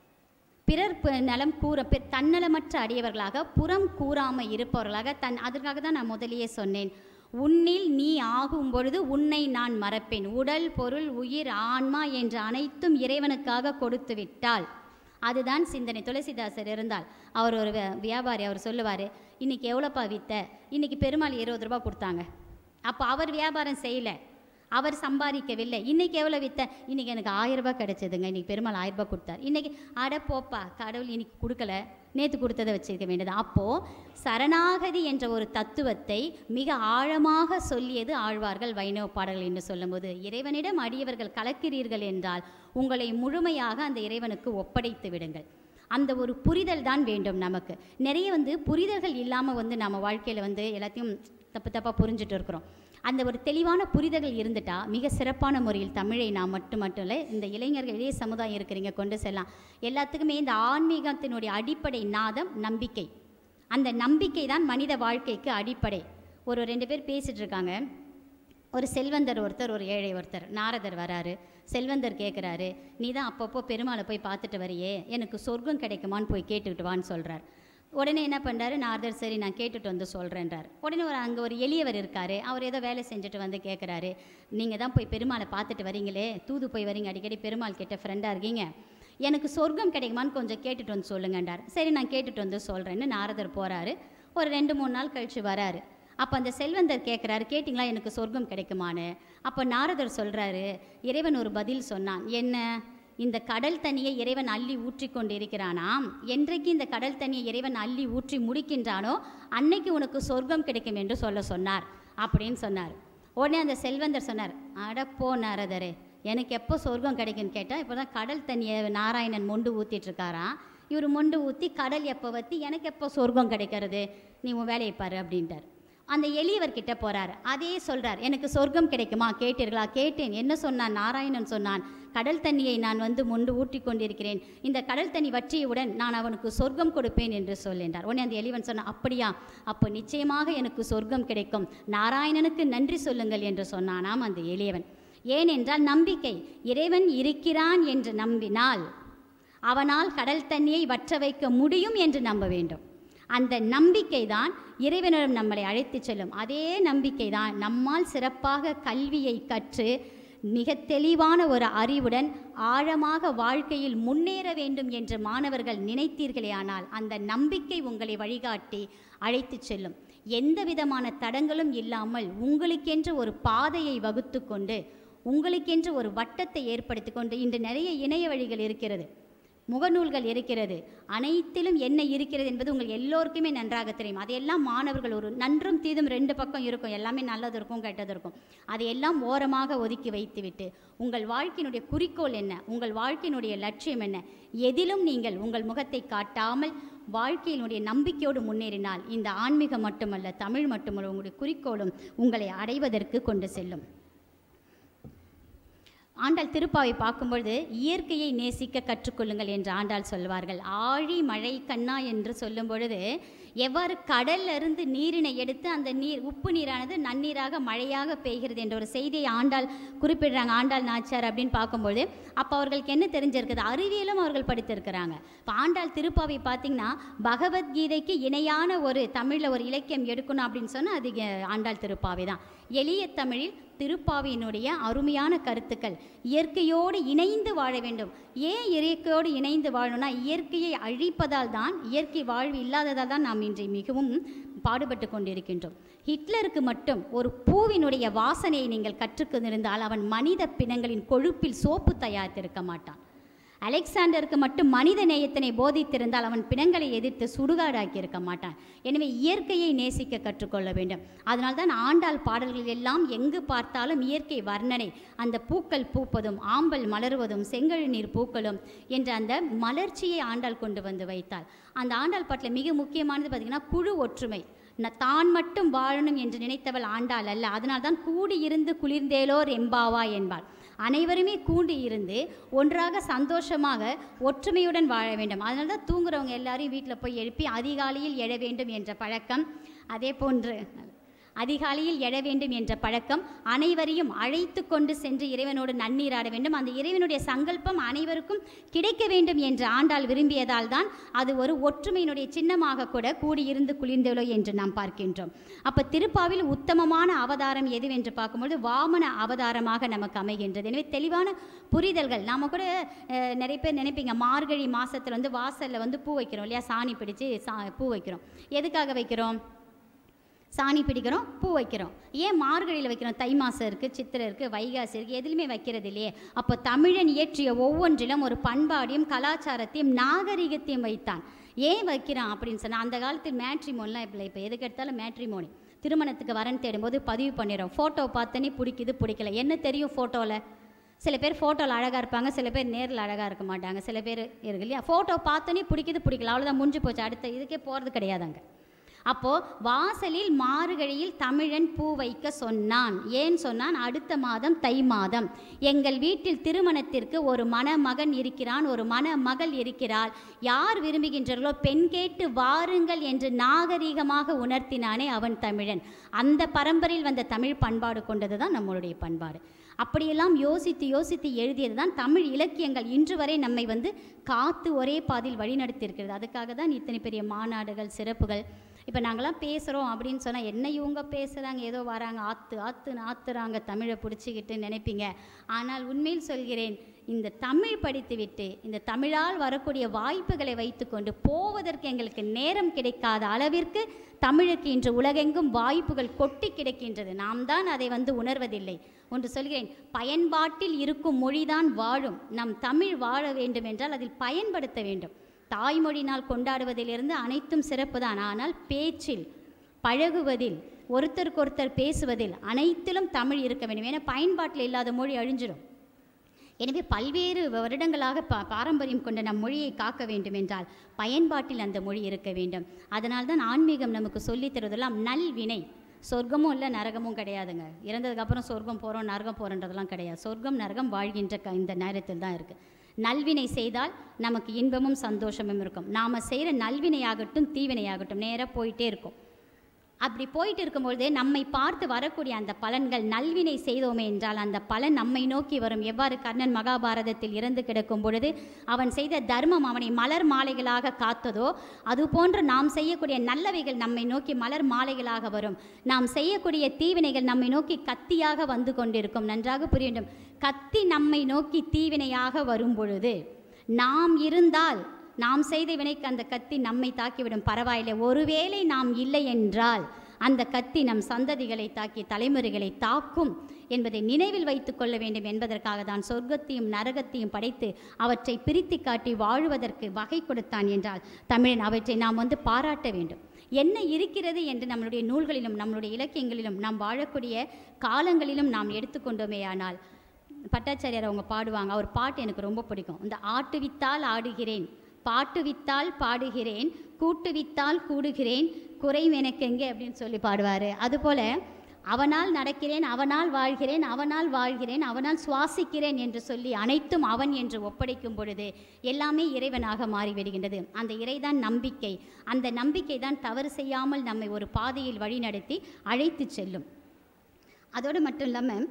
பிறர் ப- நலம் கூற பெ- தன்னலமற்ற அடியவர்களாக புறம் கூறாமல் இருப்பவர்களாக தன் அதற்காக தான் நான் முதலியே சொன்னேன் உன்னில் நீ ஆகும் பொழுது உன்னை நான் மறப்பேன் உடல் பொருள் உயிர் ஆன்மா என்ற அனைத்தும் இறைவனுக்காக கொடுத்து விட்டால் அதுதான் சிந்தனை துளசிதாசர் இருந்தால் அவர் ஒரு வி- வியாபாரி அவர் சொல்லுவார் இன்னைக்கு எவ்வளோப்பா வித்த இன்னைக்கு பெருமாள் இருபது ரூபாய் கொடுத்தாங்க அப்போ அவர் வியாபாரம் செய்யலை அவர் சம்பாதிக்கவில்லை இன்னைக்கு எவ்வளோ வித்த இன்னைக்கு எனக்கு ஆயிரம் ரூபாய் கிடைச்சதுங்க இன்னைக்கு பெருமாள் ஆயிரம் ரூபாய் கொடுத்தார் இன்னைக்கு அட போப்பா கடவுள் இன்னைக்கு கொடுக்கல நேற்று கொடுத்ததை வச்சிருக்க வேண்டியது அப்போது சரணாகதி என்ற ஒரு தத்துவத்தை மிக ஆழமாக சொல்லியது ஆழ்வார்கள் வைணவ பாடல்கள் என்று சொல்லும்போது இறைவனிடம் அடியவர்கள் கலக்கிறீர்கள் என்றால் உங்களை முழுமையாக அந்த இறைவனுக்கு ஒப்படைத்து விடுங்கள் அந்த ஒரு புரிதல் தான் வேண்டும் நமக்கு நிறைய வந்து புரிதல்கள் இல்லாமல் வந்து நம்ம வாழ்க்கையில் வந்து எல்லாத்தையும் தப்பு தப்பாக புரிஞ்சுட்டு இருக்கிறோம் அந்த ஒரு தெளிவான புரிதல்கள் இருந்துட்டா மிக சிறப்பான முறையில் தமிழை நாம் மட்டும் மட்டும் இல்லை இந்த இளைஞர்கள் இளைய சமுதாயம் இருக்கிறீங்க கொண்டு செல்லலாம் எல்லாத்துக்குமே இந்த ஆன்மீகத்தினுடைய அடிப்படை நாதம் நம்பிக்கை அந்த நம்பிக்கை தான் மனித வாழ்க்கைக்கு அடிப்படை ஒரு ரெண்டு பேர் பேசிட்டு இருக்காங்க ஒரு செல்வந்தர் ஒருத்தர் ஒரு ஏழை ஒருத்தர் நாரதர் வராரு செல்வந்தர் கேட்குறாரு நீ தான் அப்பப்போ பெருமாளை போய் பார்த்துட்டு வரியே எனக்கு சொர்க்கம் கிடைக்குமான்னு போய் கேட்டுக்கிட்டு வான்னு சொல்கிறார் உடனே என்ன பண்ணுறாரு நாரதர் சரி நான் கேட்டுட்டு வந்து சொல்கிறேன்றார் உடனே ஒரு அங்கே ஒரு எளியவர் இருக்கார் அவர் ஏதோ வேலை செஞ்சுட்டு வந்து கேட்குறாரு நீங்கள் தான் போய் பெருமாளை பார்த்துட்டு வரீங்களே தூது போய் வரீங்க அடிக்கடி பெருமாள் கிட்ட ஃப்ரெண்டாக இருக்கீங்க எனக்கு சொர்க்கம் கிடைக்குமான்னு கொஞ்சம் கேட்டுட்டு வந்து சொல்லுங்கன்றார் சரி நான் கேட்டுட்டு வந்து சொல்கிறேன்னு நாரதர் போகிறாரு ஒரு ரெண்டு மூணு நாள் கழிச்சு வராரு அப்போ அந்த செல்வந்தர் கேட்குறாரு கேட்டிங்களா எனக்கு சொர்க்கம் கிடைக்குமான்னு அப்போ நாரதர் சொல்கிறாரு இறைவன் ஒரு பதில் சொன்னான் என்ன இந்த கடல் தண்ணியை இறைவன் அள்ளி ஊற்றி கொண்டு இருக்கிறானாம் என்றைக்கு இந்த கடல் தண்ணியை இறைவன் அள்ளி ஊற்றி முடிக்கின்றானோ அன்னைக்கு உனக்கு சொர்க்கம் கிடைக்கும் என்று சொல்ல சொன்னார் அப்படின்னு சொன்னார் உடனே அந்த செல்வந்தர் சொன்னார் அடப்போ நாரதரே எனக்கு எப்போ சொர்க்கம் கிடைக்குன்னு கேட்டால் இப்போ தான் கடல் தண்ணியை நாராயணன் மொண்டு ஊத்திட்டு இருக்காராம் இவர் மொண்டு ஊற்றி கடல் எப்போ வற்றி எனக்கு எப்போ சொர்க்கம் கிடைக்கிறது நீ உன் வேலையை பாரு அப்படின்ட்டார் அந்த எளியவர் கிட்ட போறார் அதே சொல்றார் எனக்கு சொர்க்கம் கிடைக்குமா கேட்டீர்களா கேட்டேன் என்ன சொன்னான் நாராயணன் சொன்னான் கடல் தண்ணியை நான் வந்து முண்டு ஊற்றி கொண்டிருக்கிறேன் இந்த கடல் தண்ணி வற்றியவுடன் நான் அவனுக்கு சொர்க்கம் கொடுப்பேன் என்று சொல்லின்றார் உடனே அந்த எளியவன் சொன்னான் அப்படியா அப்போ நிச்சயமாக எனக்கு சொர்க்கம் கிடைக்கும் நாராயணனுக்கு நன்றி சொல்லுங்கள் என்று சொன்னானாம் அந்த எளியவன் ஏனென்றால் நம்பிக்கை இறைவன் இருக்கிறான் என்று நம்பினால் அவனால் கடல் தண்ணியை வற்ற வைக்க முடியும் என்று நம்ப வேண்டும் அந்த நம்பிக்கை தான் இறைவனிடம் நம்மளை அழைத்துச் செல்லும் அதே நம்பிக்கை தான் நம்மால் சிறப்பாக கல்வியை கற்று மிக தெளிவான ஒரு அறிவுடன் ஆழமாக வாழ்க்கையில் முன்னேற வேண்டும் என்று மாணவர்கள் நினைத்தீர்களேயானால் அந்த நம்பிக்கை உங்களை வழிகாட்டி அழைத்துச் செல்லும் எந்த விதமான தடங்களும் இல்லாமல் உங்களுக்கென்று ஒரு பாதையை வகுத்து கொண்டு உங்களுக்கென்று ஒரு வட்டத்தை ஏற்படுத்தி கொண்டு இன்று நிறைய இணைய வழிகள் இருக்கிறது முகநூல்கள் இருக்கிறது அனைத்திலும் என்ன இருக்கிறது என்பது உங்கள் எல்லோருக்குமே நன்றாக தெரியும் அதையெல்லாம் மாணவர்கள் ஒரு நன்றும் தீதும் ரெண்டு பக்கம் இருக்கும் எல்லாமே நல்லது இருக்கும் கெட்டது இருக்கும் அதையெல்லாம் ஓரமாக ஒதுக்கி வைத்துவிட்டு உங்கள் வாழ்க்கையினுடைய குறிக்கோள் என்ன உங்கள் வாழ்க்கையினுடைய லட்சியம் என்ன எதிலும் நீங்கள் உங்கள் முகத்தை காட்டாமல் வாழ்க்கையினுடைய நம்பிக்கையோடு முன்னேறினால் இந்த ஆன்மீகம் மட்டுமல்ல தமிழ் மட்டுமல்ல உங்களுடைய குறிக்கோளும் உங்களை அடைவதற்கு கொண்டு செல்லும் ஆண்டாள் திருப்பாவை பார்க்கும்பொழுது இயற்கையை நேசிக்க கற்றுக்கொள்ளுங்கள் என்று ஆண்டாள் சொல்வார்கள் ஆழி மழை கண்ணா என்று சொல்லும் பொழுது எவ்வாறு கடல்ல இருந்து நீரினை எடுத்து அந்த நீர் உப்பு நீரானது நன்னீராக மழையாக பெய்கிறது என்ற ஒரு செய்தியை ஆண்டாள் குறிப்பிடுறாங்க ஆண்டாள் நாச்சார் அப்படின்னு பார்க்கும்பொழுது அப்போ அவர்களுக்கு என்ன தெரிஞ்சிருக்குது அறிவியலும் அவர்கள் படித்திருக்கிறாங்க இப்போ ஆண்டாள் திருப்பாவை பார்த்தீங்கன்னா பகவத்கீதைக்கு இணையான ஒரு தமிழில் ஒரு இலக்கியம் எடுக்கணும் அப்படின்னு சொன்னால் அது இங்க ஆண்டாள் திருப்பாவை தான் எளிய தமிழில் திருப்பாவியினுடைய அருமையான கருத்துக்கள் இயற்கையோடு இணைந்து வாழ வேண்டும் ஏன் இயற்கையோடு இணைந்து வாழணும்னா இயற்கையை அழிப்பதால் தான் இயற்கை வாழ்வு இல்லாததால் தான் நாம் இன்று மிகவும் பாடுபட்டு கொண்டிருக்கின்றோம் ஹிட்லருக்கு மட்டும் ஒரு பூவினுடைய வாசனையை நீங்கள் கற்றுக்கொண்டிருந்தால் அவன் மனித பிணங்களின் கொழுப்பில் சோப்பு தயாரித்திருக்க மாட்டான் அலெக்சாண்டருக்கு மட்டும் மனித நேயத்தினை போதித்திருந்தால் அவன் பிணங்களை எதிர்த்து சுடுகாடாக்கி இருக்க மாட்டான் எனவே இயற்கையை நேசிக்க கற்றுக்கொள்ள வேண்டும் அதனால்தான் ஆண்டாள் பாடல்கள் எல்லாம் எங்கு பார்த்தாலும் இயற்கை வர்ணனை அந்த பூக்கள் பூப்பதும் ஆம்பல் மலருவதும் செங்கழு நீர் பூக்களும் என்ற அந்த மலர்ச்சியை ஆண்டாள் கொண்டு வந்து வைத்தாள் அந்த ஆண்டாள் பாட்டில் மிக முக்கியமானது பார்த்திங்கன்னா குழு ஒற்றுமை ந- தான் மட்டும் வாழணும் என்று நினைத்தவள் ஆண்டாள் அல்ல அதனால்தான் கூடியிருந்து குளிர்ந்தேலோர் எம்பாவா என்பாள் அனைவருமே கூடி இருந்து ஒன்றாக சந்தோஷமாக ஒற்றுமையுடன் வாழ வேண்டும் அதனால தான் தூங்குறவங்க எல்லாரையும் வீட்டில் போய் எழுப்பி அதிகாலையில் எழ வேண்டும் என்ற பழக்கம் அதே போன்று அதிகாலையில் எழ வேண்டும் என்ற பழக்கம் அனைவரையும் அழைத்து கொண்டு சென்று இறைவனோடு நன்னீராட வேண்டும் அந்த இறைவனுடைய சங்கல்பம் அனைவருக்கும் கிடைக்க வேண்டும் என்று ஆண்டாள் விரும்பியதால் தான் அது ஒரு ஒற்றுமையினுடைய சின்னமாக கூட கூடியிருந்து குளிர்ந்தோலோ என்று நாம் பார்க்கின்றோம் அப்போ திருப்பாவில் உத்தமமான அவதாரம் எதுவென்று பார்க்கும்பொழுது வாமன அவதாரமாக நமக்கு அமைகின்றது எனவே தெளிவான புரிதல்கள் நாம கூட அஹ், நிறைய பேர் நினைப்பீங்க மார்கழி மாசத்துல வந்து வாசல்ல வந்து பூ வைக்கிறோம் இல்லையா சாணி பிடிச்சு சா பூ வைக்கிறோம் எதுக்காக வைக்கிறோம் சாணி பிடிக்கிறோம் பூ வைக்கிறோம் ஏன் மார்கழியில் வைக்கிறோம் தை மாதம் இருக்குது சித்திரை இருக்குது வைகாசி இருக்குது எதுலையுமே வைக்கிறது இல்லையே அப்போ தமிழன் இயற்றிய ஒவ்வொன்றிலும் ஒரு பண்பாடையும் கலாச்சாரத்தையும் நாகரிகத்தையும் வைத்தான் ஏன் வைக்கிறான் அப்படின்னு சொன்னால் அந்த காலத்தில் மேட்ரிமோன்லாம் இப்போ இப்போ எதுக்கு எடுத்தாலும் மேட்ரிமோனி திருமணத்துக்கு வரன் தேடும்போது பதிவு பண்ணிடுறோம் ஃபோட்டோ பார்த்தனே பிடிக்குது பிடிக்கல என்ன தெரியும் ஃபோட்டோவில் சில பேர் ஃபோட்டோவில் அழகாக இருப்பாங்க சில பேர் நேரில் அழகாக இருக்க மாட்டாங்க சில பேர் இருக்கு இல்லையா ஃபோட்டோ பார்த்தோன்னே பிடிக்குது பிடிக்கல அவ்வளோதான் முடிஞ்சு போச்சு அடுத்த இதுக்கே போகிறது கிடையாதாங்க அப்போ வாசலில் மார்கழியில் தமிழன் பூ வைக்க சொன்னான் ஏன் சொன்னான் அடுத்த மாதம் தை மாதம் எங்கள் வீட்டில் திருமணத்திற்கு ஒரு மணமகன் இருக்கிறான் ஒரு மணமகள் இருக்கிறாள் யார் விரும்புகின்றார்களோ பெண் கேட்டு வாருங்கள் என்று நாகரீகமாக உணர்த்தினானே அவன் தமிழன் அந்த பரம்பரையில் வந்த தமிழ் பண்பாடு கொண்டது தான் நம்மளுடைய பண்பாடு அப்படியெல்லாம் யோசித்து யோசித்து எழுதியது தான் தமிழ் இலக்கியங்கள் இன்று வரை நம்மை வந்து காத்து ஒரே பாதையில் வழிநடத்தியிருக்கிறது அதுக்காக தான் இத்தனை பெரிய மாநாடுகள் சிறப்புகள் இப்போ நாங்களாம் பேசுகிறோம் அப்படின்னு சொன்னால் என்ன இவங்க பேசுகிறாங்க ஏதோ வராங்க ஆத்து ஆத்துன்னு ஆத்துறாங்க தமிழை பிடிச்சிக்கிட்டு நினைப்பீங்க ஆனால் உண்மையில் சொல்கிறேன் இந்த தமிழ் படித்துவிட்டு இந்த தமிழால் வரக்கூடிய வாய்ப்புகளை வைத்துக்கொண்டு போவதற்கு எங்களுக்கு நேரம் கிடைக்காத அளவிற்கு தமிழுக்கு இன்று உலகெங்கும் வாய்ப்புகள் கொட்டி கிடக்கின்றது நாம் தான் அதை வந்து உணர்வதில்லை ஒன்று சொல்கிறேன் பயன்பாட்டில் இருக்கும் மொழிதான் வாழும் நம் தமிழ் வாழ வேண்டும் என்றால் அதில் பயன்படுத்த வேண்டும் தாய்மொழி நாள் கொண்டாடுவதிலிருந்து அனைத்தும் சிறப்பு தான் ஆனால் பேச்சில் பழகுவதில் ஒருத்தருக்கொருத்தர் பேசுவதில் அனைத்திலும் தமிழ் இருக்க வேண்டும் ஏன்னா பயன்பாட்டில் இல்லாத மொழி அழிஞ்சிடும் எனவே பல்வேறு வருடங்களாக பா பாரம்பரியம் கொண்ட நம் மொழியை காக்க வேண்டும் என்றால் பயன்பாட்டில் அந்த மொழி இருக்க வேண்டும் அதனால்தான் ஆன்மீகம் நமக்கு சொல்லித் தருவதெல்லாம் நல்வினை சொர்க்கமும் இல்லை நரகமும் கிடையாதுங்க இறந்ததுக்கப்புறம் சொர்க்கம் போகிறோம் நரகம் போகிறோன்றதெல்லாம் கிடையாது சொர்க்கம் நரகம் வாழ்கின்ற க இந்த நேரத்தில் தான் இருக்குது நல்வினை செய்தால் நமக்கு இன்பமும் சந்தோஷமும் இருக்கும் நாம் செய்கிற நல்வினையாகட்டும் தீவினையாகட்டும் நேராக போயிட்டே இருக்கும் அப்படி போயிட்டு இருக்கும்பொழுது நம்மை பார்த்து வரக்கூடிய அந்த பலன்கள் நல்வினை செய்தோமே என்றால் அந்த பலன் நம்மை நோக்கி வரும் எவ்வாறு கர்ணன் மகாபாரதத்தில் இறந்து கிடக்கும் பொழுது அவன் செய்த தர்மம் அவனை மலர் மாலைகளாக காத்ததோ அதுபோன்று நாம் செய்யக்கூடிய நல்லவைகள் நம்மை நோக்கி மலர் மாலைகளாக வரும் நாம் செய்யக்கூடிய தீவினைகள் நம்மை நோக்கி கத்தியாக வந்து கொண்டிருக்கும் நன்றாக புரிய வேண்டும் கத்தி நம்மை நோக்கி தீவினையாக வரும் பொழுது நாம் இருந்தால் நாம் செய்த வினைக்கு அந்த கத்தி நம்மை தாக்கிவிடும் பரவாயில்லை ஒருவேளை நாம் இல்லை என்றால் அந்த கத்தி நம் சந்ததிகளை தாக்கி தலைமுறைகளை தாக்கும் என்பதை நினைவில் வைத்துக் கொள்ள வேண்டும் என்பதற்காக தான் சொர்க்கத்தையும் நரகத்தையும் படைத்து அவற்றை பிரித்து காட்டி வாழுவதற்கு வகை கொடுத்தான் என்றால் தமிழன் அவற்றை நாம் வந்து பாராட்ட வேண்டும் என்ன இருக்கிறது என்று நம்மளுடைய நூல்களிலும் நம்மளுடைய இலக்கியங்களிலும் நாம் வாழக்கூடிய காலங்களிலும் நாம் எடுத்துக்கொண்டோமேயானால் பட்டாச்சாரியார் அவங்க பாடுவாங்க அவர் பாட்டு எனக்கு ரொம்ப பிடிக்கும் இந்த ஆட்டுவித்தால் ஆடுகிறேன் பாட்டுவித்தால் பாடுகிறேன் கூட்டுவித்தால் கூடுகிறேன் குறைவெனக்கெங்கே அப்படின்னு சொல்லி பாடுவார் அதுபோல் அவனால் நடக்கிறேன் அவனால் வாழ்கிறேன் அவனால் வாழ்கிறேன் அவனால் சுவாசிக்கிறேன் என்று சொல்லி அனைத்தும் அவன் என்று ஒப்படைக்கும் பொழுது எல்லாமே இறைவனாக மாறிவிடுகின்றது அந்த இறைதான் நம்பிக்கை அந்த நம்பிக்கை தான் தவறு செய்யாமல் நம்மை ஒரு பாதையில் வழிநடத்தி அழைத்து செல்லும் அதோடு மட்டும் இல்லாமல்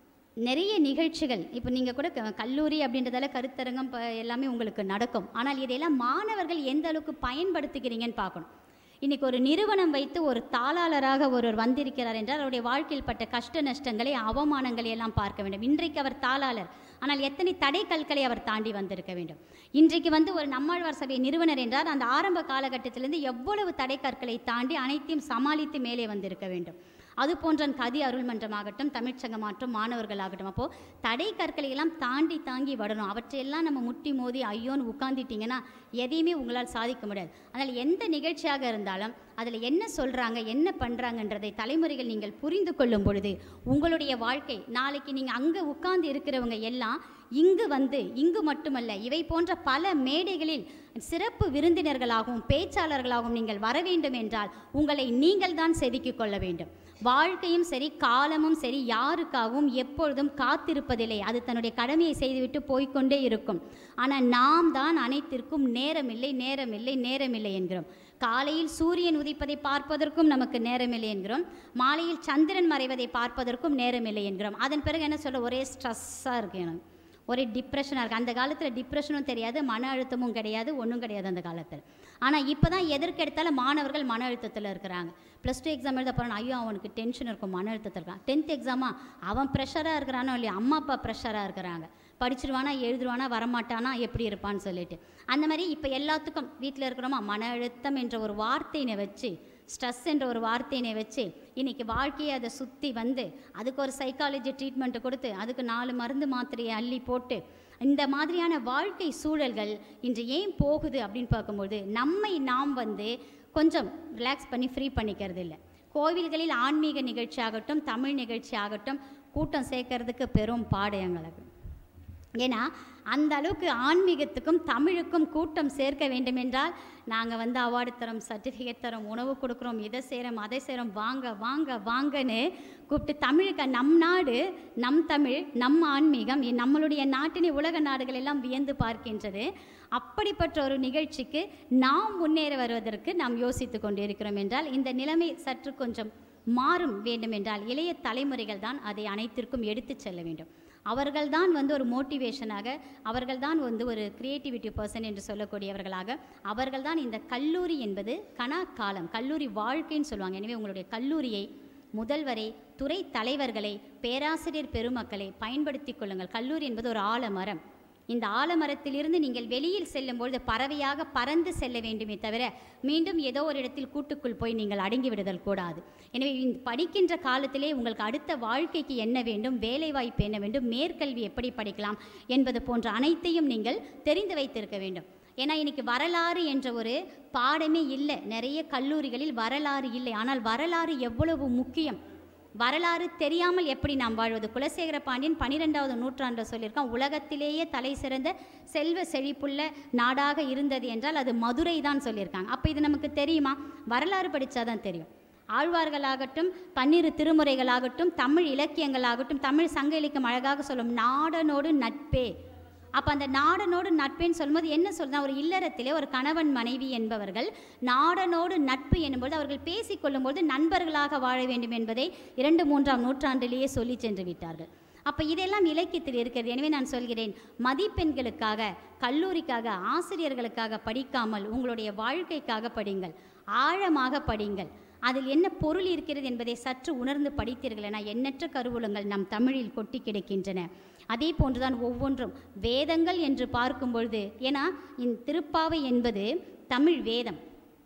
நிறைய நிகழ்ச்சிகள் இப்போ நீங்கள் கூட க- கல்லூரி அப்படின்றதால கருத்தரங்கம் ப- எல்லாமே உங்களுக்கு நடக்கும் ஆனால் இதையெல்லாம் மாணவர்கள் எந்த அளவுக்கு பயன்படுத்துகிறீங்கன்னு பார்க்கணும் இன்னைக்கு ஒரு நிறுவனம் வைத்து ஒரு தாளாளராக ஒருவர் வந்திருக்கிறார் என்றால் அவருடைய வாழ்க்கையில் பட்ட கஷ்ட நஷ்டங்களை அவமானங்களை எல்லாம் பார்க்க வேண்டும் இன்றைக்கு அவர் தாளாளர் ஆனால் எத்தனை தடை கற்களை அவர் தாண்டி வந்திருக்க வேண்டும் இன்றைக்கு வந்து ஒரு நம்மாழ்வார் சபை நிறுவனர் என்றால் அந்த ஆரம்ப காலகட்டத்திலிருந்து எவ்வளவு தடை கற்களை தாண்டி அனைத்தையும் சமாளித்து மேலே வந்திருக்க வேண்டும் அது போன்ற கதி அருள்மன்றமாகட்டும் தமிழ்ச்சங்கமாகட்டும் மாணவர்களாகட்டும் அப்போது தடை கற்களை எல்லாம் தாண்டி தாங்கி வரணும் அவற்றையெல்லாம் நம்ம முட்டி மோதி ஐயோன்னு உட்காந்துட்டிங்கன்னா எதையுமே உங்களால் சாதிக்க முடியாது அதனால் எந்த நிகழ்ச்சியாக இருந்தாலும் அதில் என்ன சொல்கிறாங்க என்ன பண்ணுறாங்கன்றதை தலைமுறைகள் நீங்கள் புரிந்து கொள்ளும் பொழுது உங்களுடைய வாழ்க்கை நாளைக்கு நீங்கள் அங்கே உட்கார்ந்து இருக்கிறவங்க எல்லாம் இங்கு வந்து இங்கு மட்டுமல்ல இவை போன்ற பல மேடைகளில் சிறப்பு விருந்தினர்களாகவும் பேச்சாளர்களாகவும் நீங்கள் வர வேண்டும் என்றால் உங்களை நீங்கள் தான் செதுக்கிக் கொள்ள வேண்டும் வாழ்க்கையும் சரி காலமும் சரி யாருக்காகவும் எப்பொழுதும் காத்திருப்பதில்லை அது தன்னுடைய கடமையை செய்துவிட்டு போய்க்கொண்டே இருக்கும் ஆனால் நாம் தான் அனைத்திற்கும் நேரமில்லை நேரமில்லை நேரமில்லை என்கிறோம் காலையில் சூரியன் உதிப்பதை பார்ப்பதற்கும் நமக்கு நேரமில்லை என்கிறோம் மாலையில் சந்திரன் மறைவதை பார்ப்பதற்கும் நேரமில்லை என்கிறோம் அதன் பிறகு என்ன சொல்ல ஒரே ஸ்ட்ரெஸ்ஸாக இருக்கு எனக்கு ஒரே டிப்ரெஷனாக இருக்குது அந்த காலத்தில் டிப்ரெஷனும் தெரியாது மன அழுத்தமும் கிடையாது ஒன்றும் கிடையாது அந்த காலத்தில் ஆனால் இப்போ தான் எதற்கெடுத்தாலும் மாணவர்கள் மன அழுத்தத்தில் இருக்கிறாங்க ப்ளஸ் டூ எக்ஸாம் எழுத போகிறான் ஐயோ அவனுக்கு டென்ஷன் இருக்கும் மன அழுத்தத்தில் இருக்கான் டென்த் எக்ஸாமா அவன் ப்ரெஷராக இருக்கிறானோ இல்லையா அம்மா அப்பா ப்ரெஷராக இருக்கிறாங்க படிச்சிருவானா எழுதுருவானா வரமாட்டானா எப்படி இருப்பான்னு சொல்லிட்டு அந்த மாதிரி இப்போ எல்லாத்துக்கும் வீட்டில் இருக்கிறோமா மன அழுத்தம் என்ற ஒரு வார்த்தையினை வச்சு ஸ்ட்ரெஸ் என்ற ஒரு வார்த்தையினை வச்சு இன்னைக்கு வாழ்க்கையை அதை சுற்றி வந்து அதுக்கு ஒரு சைக்காலஜி ட்ரீட்மெண்ட்டு கொடுத்து அதுக்கு நாலு மருந்து மாத்திரையை அள்ளி போட்டு இந்த மாதிரியான வாழ்க்கை சூழல்கள் இன்று ஏன் போகுது அப்படின்னு பார்க்கும்போது நம்மை நாம் வந்து கொஞ்சம் ரிலாக்ஸ் பண்ணி ஃப்ரீ பண்ணிக்கிறது இல்லை கோவில்களில் ஆன்மீக நிகழ்ச்சி ஆகட்டும் தமிழ் நிகழ்ச்சி ஆகட்டும் கூட்டம் சேர்க்கறதுக்கு பெரும் பாடு எங்களுக்கு ஏன்னா அந்த அளவுக்கு ஆன்மீகத்துக்கும் தமிழுக்கும் கூட்டம் சேர்க்க வேண்டும் என்றால் நாங்கள் வந்து அவார்டு தரோம் சர்டிஃபிகேட் தரோம் உணவு கொடுக்குறோம் இதை செய்கிறோம் அதை செய்கிறோம் வாங்க வாங்க வாங்கன்னு கூப்பிட்டு தமிழுக்கு நம் நாடு நம் தமிழ் நம் ஆன்மீகம் இ- நம்மளுடைய நாட்டினை உலக நாடுகள் எல்லாம் வியந்து பார்க்கின்றது அப்படிப்பட்ட ஒரு நிகழ்ச்சிக்கு நாம் முன்னேற வருவதற்கு நாம் யோசித்து கொண்டிருக்கிறோம் என்றால் இந்த நிலைமை சற்று கொஞ்சம் மாறும் வேண்டும் என்றால் இளைய தலைமுறைகள் தான் அதை அனைத்திற்கும் எடுத்துச் செல்ல வேண்டும் அவர்கள்தான் வந்து ஒரு மோட்டிவேஷனாக அவர்கள்தான் வந்து ஒரு கிரியேட்டிவிட்டி பர்சன் என்று சொல்லக்கூடியவர்களாக அவர்கள்தான் இந்த கல்லூரி என்பது கனா காலம் கல்லூரி வாழ்க்கைன்னு சொல்லுவாங்க எனவே உங்களுடைய கல்லூரியை முதல்வரை துறை தலைவர்களை பேராசிரியர் பெருமக்களை பயன்படுத்திக் கொள்ளுங்கள் கல்லூரி என்பது ஒரு ஆலமரம் இந்த ஆலமரத்திலிருந்து நீங்கள் வெளியில் செல்லும்பொழுது பறவையாக பறந்து செல்ல வேண்டுமே தவிர மீண்டும் ஏதோ ஒரு இடத்தில் கூட்டுக்குள் போய் நீங்கள் அடங்கி விடுதல் கூடாது எனவே இந்த படிக்கின்ற காலத்திலே உங்களுக்கு அடுத்த வாழ்க்கைக்கு என்ன வேண்டும் வேலை வாய்ப்பு என்ன வேண்டும் மேற்கல்வி எப்படி படிக்கலாம் என்பது போன்ற அனைத்தையும் நீங்கள் தெரிந்து வைத்திருக்க வேண்டும் ஏன்னா இன்னைக்கு வரலாறு என்ற ஒரு பாடமே இல்லை நிறைய கல்லூரிகளில் வரலாறு இல்லை ஆனால் வரலாறு எவ்வளவு முக்கியம் வரலாறு தெரியாமல் எப்படி நாம் வாழ்வது குலசேகர பாண்டியன் பன்னிரெண்டாவது நூற்றாண்டு சொல்லியிருக்கான் உலகத்திலேயே தலை சிறந்த செல்வ செழிப்புள்ள நாடாக இருந்தது என்றால் அது மதுரை தான் சொல்லியிருக்காங்க அப்போ இது நமக்கு தெரியுமா வரலாறு படித்தாதான் தெரியும் ஆழ்வார்களாகட்டும் பன்னிரு திருமுறைகளாகட்டும் தமிழ் இலக்கியங்களாகட்டும் தமிழ் சங்க இலக்கியம் அழகாக சொல்லும் நாடனோடு நட்பே அப்போ அந்த நாடனோடு நட்பேன்னு சொல்லும்போது என்ன சொல்றா ஒரு இல்லறத்திலே ஒரு கணவன் மனைவி என்பவர்கள் நாடனோடு நட்பு என்னும்போது அவர்கள் பேசிக்கொள்ளும்போது நண்பர்களாக வாழ வேண்டும் என்பதை இரண்டு மூன்றாம் நூற்றாண்டிலேயே சொல்லி சென்று விட்டார்கள் அப்போ இதெல்லாம் இலக்கியத்தில் இருக்கிறது எனவே நான் சொல்கிறேன் மதிப்பெண்களுக்காக கல்லூரிக்காக ஆசிரியர்களுக்காக படிக்காமல் உங்களுடைய வாழ்க்கைக்காக படிங்கள் ஆழமாக படிங்கள் அதில் என்ன பொருள் இருக்கிறது என்பதை சற்று உணர்ந்து படித்தீர்கள் என எண்ணற்ற கருவூலங்கள் நம் தமிழில் கொட்டி கிடக்கின்றன அதே போன்றுதான் ஒவ்வொன்றும் வேதங்கள் என்று பார்க்கும் பொழுது ஏன்னா இந்த திருப்பாவை என்பது தமிழ் வேதம்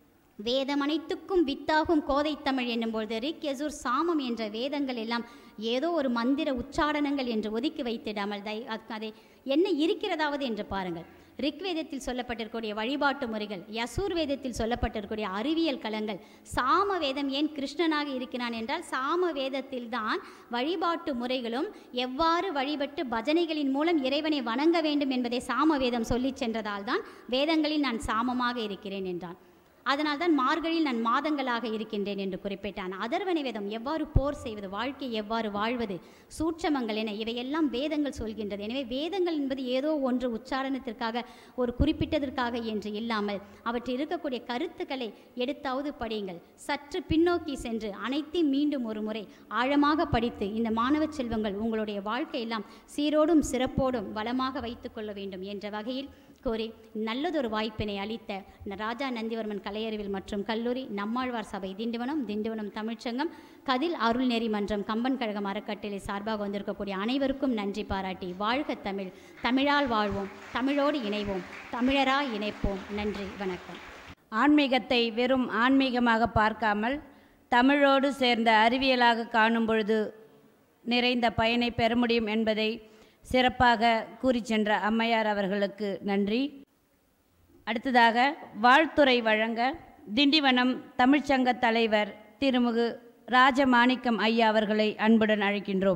வேதம் அனைத்துக்கும் வித்தாகும் கோதை தமிழ் என்னும்பொழுது ரிக் யசூர் சாமம் என்ற வேதங்கள் எல்லாம் ஏதோ ஒரு மந்திர உச்சாடனங்கள் என்று ஒதுக்கி வைத்திடாமல் தை அத்- அதை என்ன இருக்கிறதாவது என்று பாருங்கள் ரிக்வேதத்தில் சொல்லப்பட்டிருக்கக்கூடிய வழிபாட்டு முறைகள் யசூர் வேதத்தில் சொல்லப்பட்டிருக்கக்கூடிய அறிவியல் களங்கள் சாம வேதம் ஏன் கிருஷ்ணனாக இருக்கிறான் என்றால் சாம வேதத்தில் தான் வழிபாட்டு முறைகளும் எவ்வாறு வழிபட்டு பஜனைகளின் மூலம் இறைவனை வணங்க வேண்டும் என்பதை சாம வேதம் சொல்லிச் சென்றதால் தான் வேதங்களில் நான் சாமமாக இருக்கிறேன் என்றான் அதனால்தான் மார்கழியில் நான் மாதங்களாக இருக்கின்றேன் என்று குறிப்பிட்டான் அதர்வண வேதம் எவ்வாறு போர் செய்வது வாழ்க்கை எவ்வாறு வாழ்வது சூட்சமங்கள் என இவையெல்லாம் வேதங்கள் சொல்கின்றது எனவே வேதங்கள் என்பது ஏதோ ஒன்று உச்சாரணத்திற்காக ஒரு குறிப்பிட்டதற்காக என்று இல்லாமல் அவற்றில் இருக்கக்கூடிய கருத்துக்களை எடுத்தாவது படியுங்கள் சற்று பின்னோக்கி சென்று அனைத்தையும் மீண்டும் ஒரு முறை ஆழமாக படித்து இந்த மாணவ செல்வங்கள் உங்களுடைய வாழ்க்கையெல்லாம் சீரோடும் சிறப்போடும் வளமாக வைத்துக்கொள்ள வேண்டும் என்ற வகையில் கோரி நல்லதொரு வாய்ப்பினை அளித்த ந- ராஜா நந்திவர்மன் கலையறிவில் மற்றும் கல்லூரி நம்மாழ்வார் சபை திண்டிவனம் திண்டிவனம் தமிழ்ச்சங்கம் கதில் அருள்நெறி மன்றம் கம்பன் கழகம் அறக்கட்டளை சார்பாக வந்திருக்கக்கூடிய அனைவருக்கும் நன்றி பாராட்டி வாழ்க தமிழ் தமிழால் வாழ்வோம் தமிழோடு இணைவோம் தமிழராய் இணைப்போம் நன்றி வணக்கம் ஆன்மீகத்தை வெறும் ஆன்மீகமாக பார்க்காமல் தமிழோடு சேர்ந்த அறிவியலாக காணும் பொழுது நிறைந்த பயனை பெற முடியும் என்பதை சிறப்பாக கூறிச் சென்ற அம்மையார் அவர்களுக்கு நன்றி அடுத்ததாக வாழ்த்துறை வழங்க திண்டிவனம் தமிழ்ச்சங்க தலைவர் திருமுகு ராஜமாணிக்கம் ஐயா அவர்களை அன்புடன் அழைக்கின்றோம்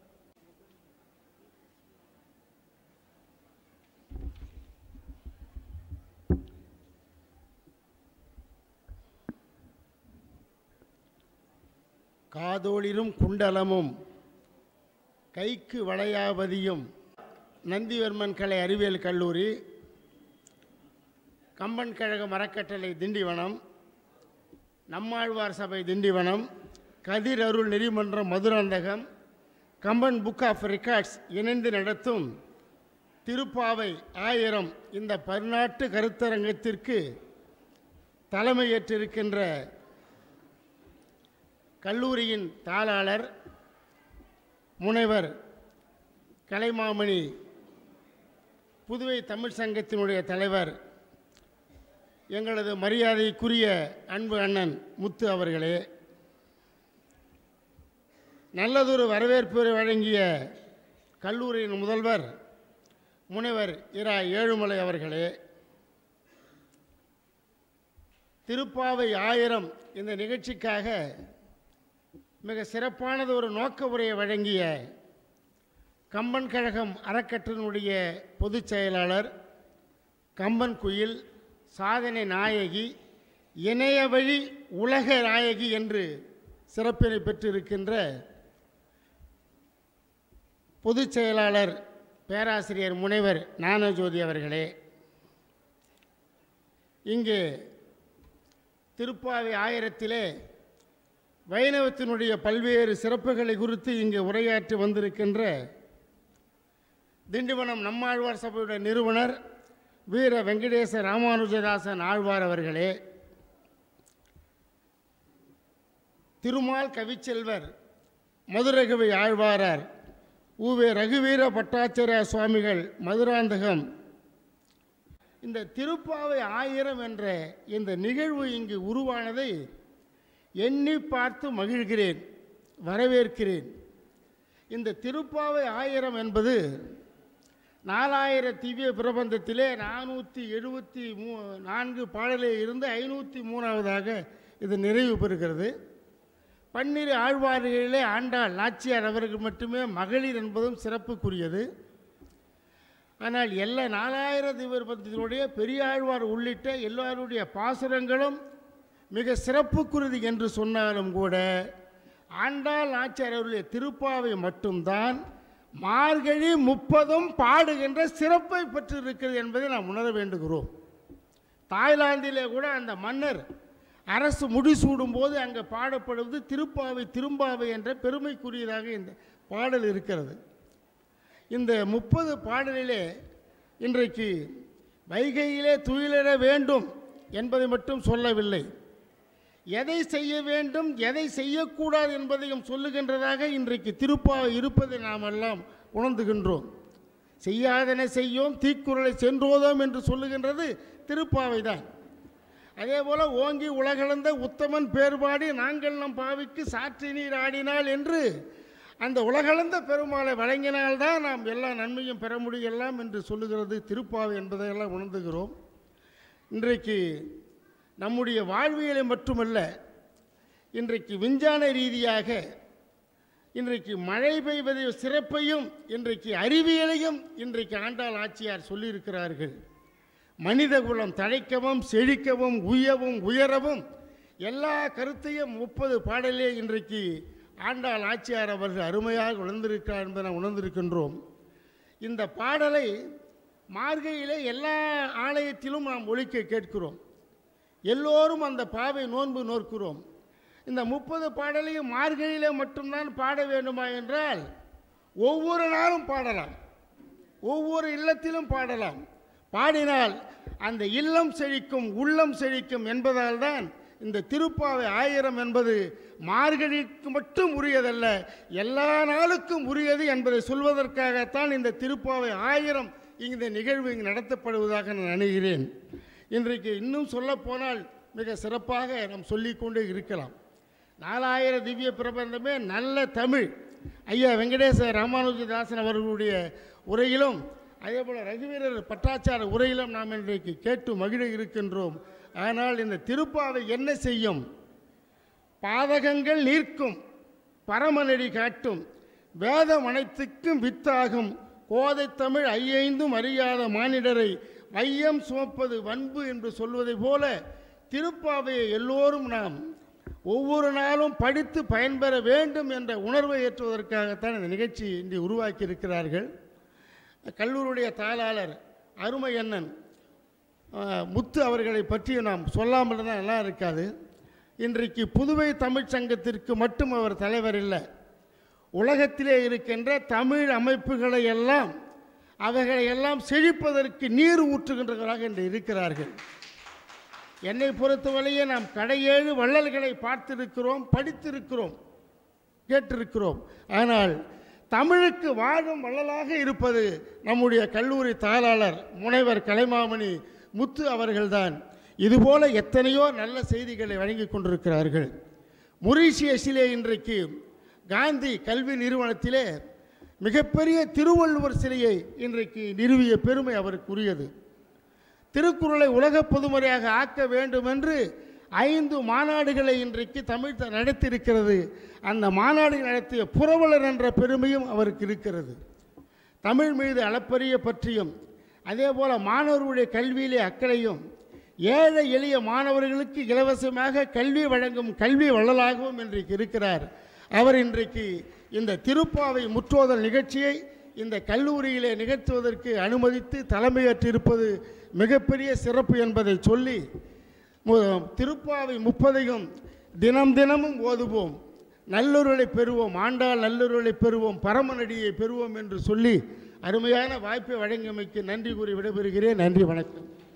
காதோளிரும் குண்டலமும் கைக்கு வளையாபதியும் நந்திவர்மன் கலை அறிவியல் கல்லூரி கம்பன் கழகம் அறக்கட்டளை திண்டிவனம் நம்மாழ்வார் சபை Tindivanam Kathir Arul Nerimandram Madurantakam Kamban book of records இணைந்து நடத்தும் திருப்பாவை ஆயிரம் இந்த பன்னாட்டு கருத்தரங்கத்திற்கு தலைமையேற்றிருக்கின்ற கல்லூரியின் தாளாளர் முனைவர் கலைமாமணி புதுவை தமிழ் சங்கத்தினுடைய தலைவர் எங்களது மரியாதைக்குரிய அன்பு அண்ணன் முத்து அவர்களே நல்லதொரு வரவேற்புரை வழங்கிய கல்லூரியின் முதல்வர் முனைவர் இரா ஏழுமலை அவர்களே திருப்பாவை ஆயிரம் இந்த நிகழ்ச்சிக்காக மிக சிறப்பானது ஒரு நோக்க உரையை வழங்கிய கம்பன் கழகம் அறக்கட்டளையினுடைய பொதுச் செயலாளர் கம்பன் குயில் சாதனை நாயகி இணைய வழி உலக நாயகி என்று சிறப்பினை பெற்றிருக்கின்ற பொதுச் செயலாளர் பேராசிரியர் முனைவர் ஞானஜோதி அவர்களே இங்கே திருப்பாவை ஆயிரத்திலே வைணவத்தினுடைய பல்வேறு சிறப்புகளை குறித்து இங்கே உரையாற்றி வந்திருக்கின்ற திண்டிவனம் நம்மாழ்வார் சபையுடைய நிறுவனர் வீர வெங்கடேச ராமானுஜதாசன் ஆழ்வார் அவர்களே திருமால் கவிச்செல்வர் மதுரகவி ஆழ்வாரார் ஊவே ரகுவீர பட்டாச்சாரிய சுவாமிகள் மதுராந்தகம் இந்த திருப்பாவை ஆயிரம் என்ற இந்த நிகழ்வு இங்கு உருவானதை எண்ணி பார்த்து மகிழ்கிறேன் வரவேற்கிறேன் இந்த திருப்பாவை ஆயிரம் என்பது நாலாயிர திவ்ய பிரபந்தத்திலே நானூற்றி எழுபத்தி மூ நான்கு பாடலே இருந்து ஐநூற்றி மூணாவதாக இது நிறைவு பெறுகிறது பன்னிரு ஆழ்வார்களிலே ஆண்டாள் நாச்சியார் அவர்கள் மட்டுமே மகளிர் என்பதும் சிறப்புக்குரியது ஆனால் எல்லா நாலாயிர திவ்யபந்தத்தினுடைய பெரியாழ்வார் உள்ளிட்ட எல்லாருடைய பாசுரங்களும் மிக சிறப்புக்குரியது என்று சொன்னாலும் கூட ஆண்டாள் நாச்சியார் அவருடைய திருப்பாவை மட்டும்தான் மார்கழி முப்பதும் பாடுகின்ற சிறப்பை பெற்றிருக்கிறது என்பதை நாம் உணர வேண்டுகிறோம் தாய்லாந்திலே கூட அந்த மன்னர் அரசு முடிசூடும் போது அங்கே பாடப்படுவது திருப்பாவை திரும்பாவை என்ற பெருமைக்குரியதாக இந்த பாடல் இருக்கிறது இந்த முப்பது பாடலிலே இன்றைக்கு வைகையிலே துயிலிட வேண்டும் என்பதை மட்டும் சொல்லவில்லை எதை செய்ய வேண்டும் எதை செய்யக்கூடாது என்பதையும் சொல்லுகின்றதாக இன்றைக்கு திருப்பாவை இருப்பதை நாம் எல்லாம் உணர்ந்துகின்றோம் செய்யாதன செய்யோம் தீக்குறளை சென்றோதோம் என்று சொல்லுகின்றது திருப்பாவை தான் அதே போல ஓங்கி உலகளந்த உத்தமன் பேர்பாடி நாங்கள் நம் பாவிக்கு சாற்றி நீர் ஆடினாள் என்று அந்த உலகளந்த பெருமாளை வழங்கினால்தான் நாம் எல்லா நன்மையும் பெற முடியலாம் என்று சொல்லுகிறது திருப்பாவை என்பதையெல்லாம் உணர்ந்துகிறோம் இன்றைக்கு நம்முடைய வாழ்வியலை மட்டுமல்ல இன்றைக்கு விஞ்ஞான ரீதியாக இன்றைக்கு மழை பெய்வதை சிறப்பையும் இன்றைக்கு அறிவியலையும் இன்றைக்கு ஆண்டாள் ஆட்சியார் சொல்லியிருக்கிறார்கள் மனித குலம் தழைக்கவும் செழிக்கவும் உயவும் உயரவும் எல்லா கருத்தையும் முப்பது பாடலே இன்றைக்கு ஆண்டாள் ஆட்சியார் அவர்கள் அருமையாக உணர்ந்திருக்கிறார் என்பதை நாம் உணர்ந்திருக்கின்றோம் இந்த பாடலை மார்கையிலே எல்லா ஆலயத்திலும் நாம் ஒழிக்க கேட்கிறோம் எல்லோரும் அந்த பாவை நோன்பு நோக்கிறோம் இந்த முப்பது பாடலையும் மார்கழியிலே மட்டும்தான் பாட வேண்டுமா என்றால் ஒவ்வொரு நாளும் பாடலாம் ஒவ்வொரு இல்லத்திலும் பாடலாம் பாடினால் அந்த இல்லம் செழிக்கும் உள்ளம் செழிக்கும் என்பதால் தான் இந்த திருப்பாவை ஆயிரம் என்பது மார்கழிக்கு மட்டும் உரியதல்ல எல்லா நாளுக்கும் உரியது என்பதை சொல்வதற்காகத்தான் இந்த திருப்பாவை ஆயிரம் இந்த நிகழ்வு இங்கு நடத்தப்படுவதாக நான் நினைக்கிறேன் இன்றைக்கு இன்னும் சொல்லப்போனால் மிக சிறப்பாக நாம் சொல்லிக்கொண்டே இருக்கலாம் நாலாயிரம் திவ்ய பிரபந்தமே நல்ல தமிழ் ஐயா வெங்கடேச ராமானுஜதாசன் அவர்களுடைய உரையிலும் அதே போல் ரகுவீரர் பட்டாச்சார உரையிலும் நாம் இன்றைக்கு கேட்டு மகிழ இருக்கின்றோம் ஆனால் இந்த திருப்பாவை என்ன செய்யும் பாதகங்கள் நீர்க்கும் பரமநெறி காட்டும் வேதம் அனைத்துக்கும் வித்தாகும் கோதை தமிழ் ஐயைந்தும் அறியாத மானிடரை வையம் சுமப்பது வன்பு என்று சொல்வதைப் போல திருப்பாவையை எல்லோரும் நாம் ஒவ்வொரு நாளும் படித்து பயன்பெற வேண்டும் என்ற உணர்வை ஏற்றுவதற்காகத்தான் இந்த நிகழ்ச்சி இன்று உருவாக்கி இருக்கிறார்கள் கல்லூருடைய தாளாளர் அருமை அண்ணன் அஹ், முத்து அவர்களை பற்றி நாம் சொல்லாமல் தான் நல்லா இருக்காது இன்றைக்கு புதுவை தமிழ்ச் சங்கத்திற்கு மட்டும் அவர் தலைவர் இல்லை உலகத்திலே இருக்கின்ற தமிழ் அமைப்புகளை எல்லாம் அவைகளை எல்லாம் செழிப்பதற்கு நீர் ஊற்றுகின்றவராக இன்று இருக்கிறார்கள் என்னை பொறுத்தவரையே நாம் கடையேழு வள்ளல்களை பார்த்திருக்கிறோம் படித்திருக்கிறோம் கேட்டிருக்கிறோம் ஆனால் தமிழுக்கு வாழும் வள்ளலாக இருப்பது நம்முடைய கல்லூரி தாளாளர் முனைவர் கலைமாமணி முத்து அவர்கள்தான் இதுபோல எத்தனையோ நல்ல செய்திகளை வழங்கி கொண்டிருக்கிறார்கள் மொரீஷியஸிலே இன்றைக்கு காந்தி கல்வி நிறுவனத்திலே மிகப்பெரிய திருவள்ளுவர் சிலையை இன்றைக்கு நிறுவிய பெருமை அவருக்குரியது திருக்குறளை உலக பொதுமறையாக ஆக்க வேண்டும் என்று ஐந்து மாநாடுகளை இன்றைக்கு தமிழ் த- நடத்தியிருக்கிறது அந்த மாநாடு நடத்திய புரவலர் என்ற பெருமையும் அவருக்கு இருக்கிறது தமிழ் மீது அளப்பரிய பற்றியும் அதே போல மாணவர்களுடைய கல்வியிலே அக்கறையும் ஏழை எளிய மாணவர்களுக்கு இலவசமாக கல்வி வழங்கும் கல்வி வள்ளலாகவும் இன்றைக்கு இருக்கிறார் அவர் இன்றைக்கு இந்த திருப்பாவை முற்றோதல் நிகழ்ச்சியை இந்த கல்லூரியிலே நிகழ்த்துவதற்கு அனுமதித்து தலைமையேற்றிருப்பது மிகப்பெரிய சிறப்பு என்பதை சொல்லி மு- திருப்பாவை முப்பதையும் தினம் தினமும் ஓதுவோம் நல்லொருளை பெறுவோம் ஆண்டாள் நல்லொருளை பெறுவோம் பரமநடியை பெறுவோம் என்று சொல்லி அருமையான வாய்ப்பை வழங்கியமைக்கு நன்றி கூறி விடைபெறுகிறேன் நன்றி வணக்கம்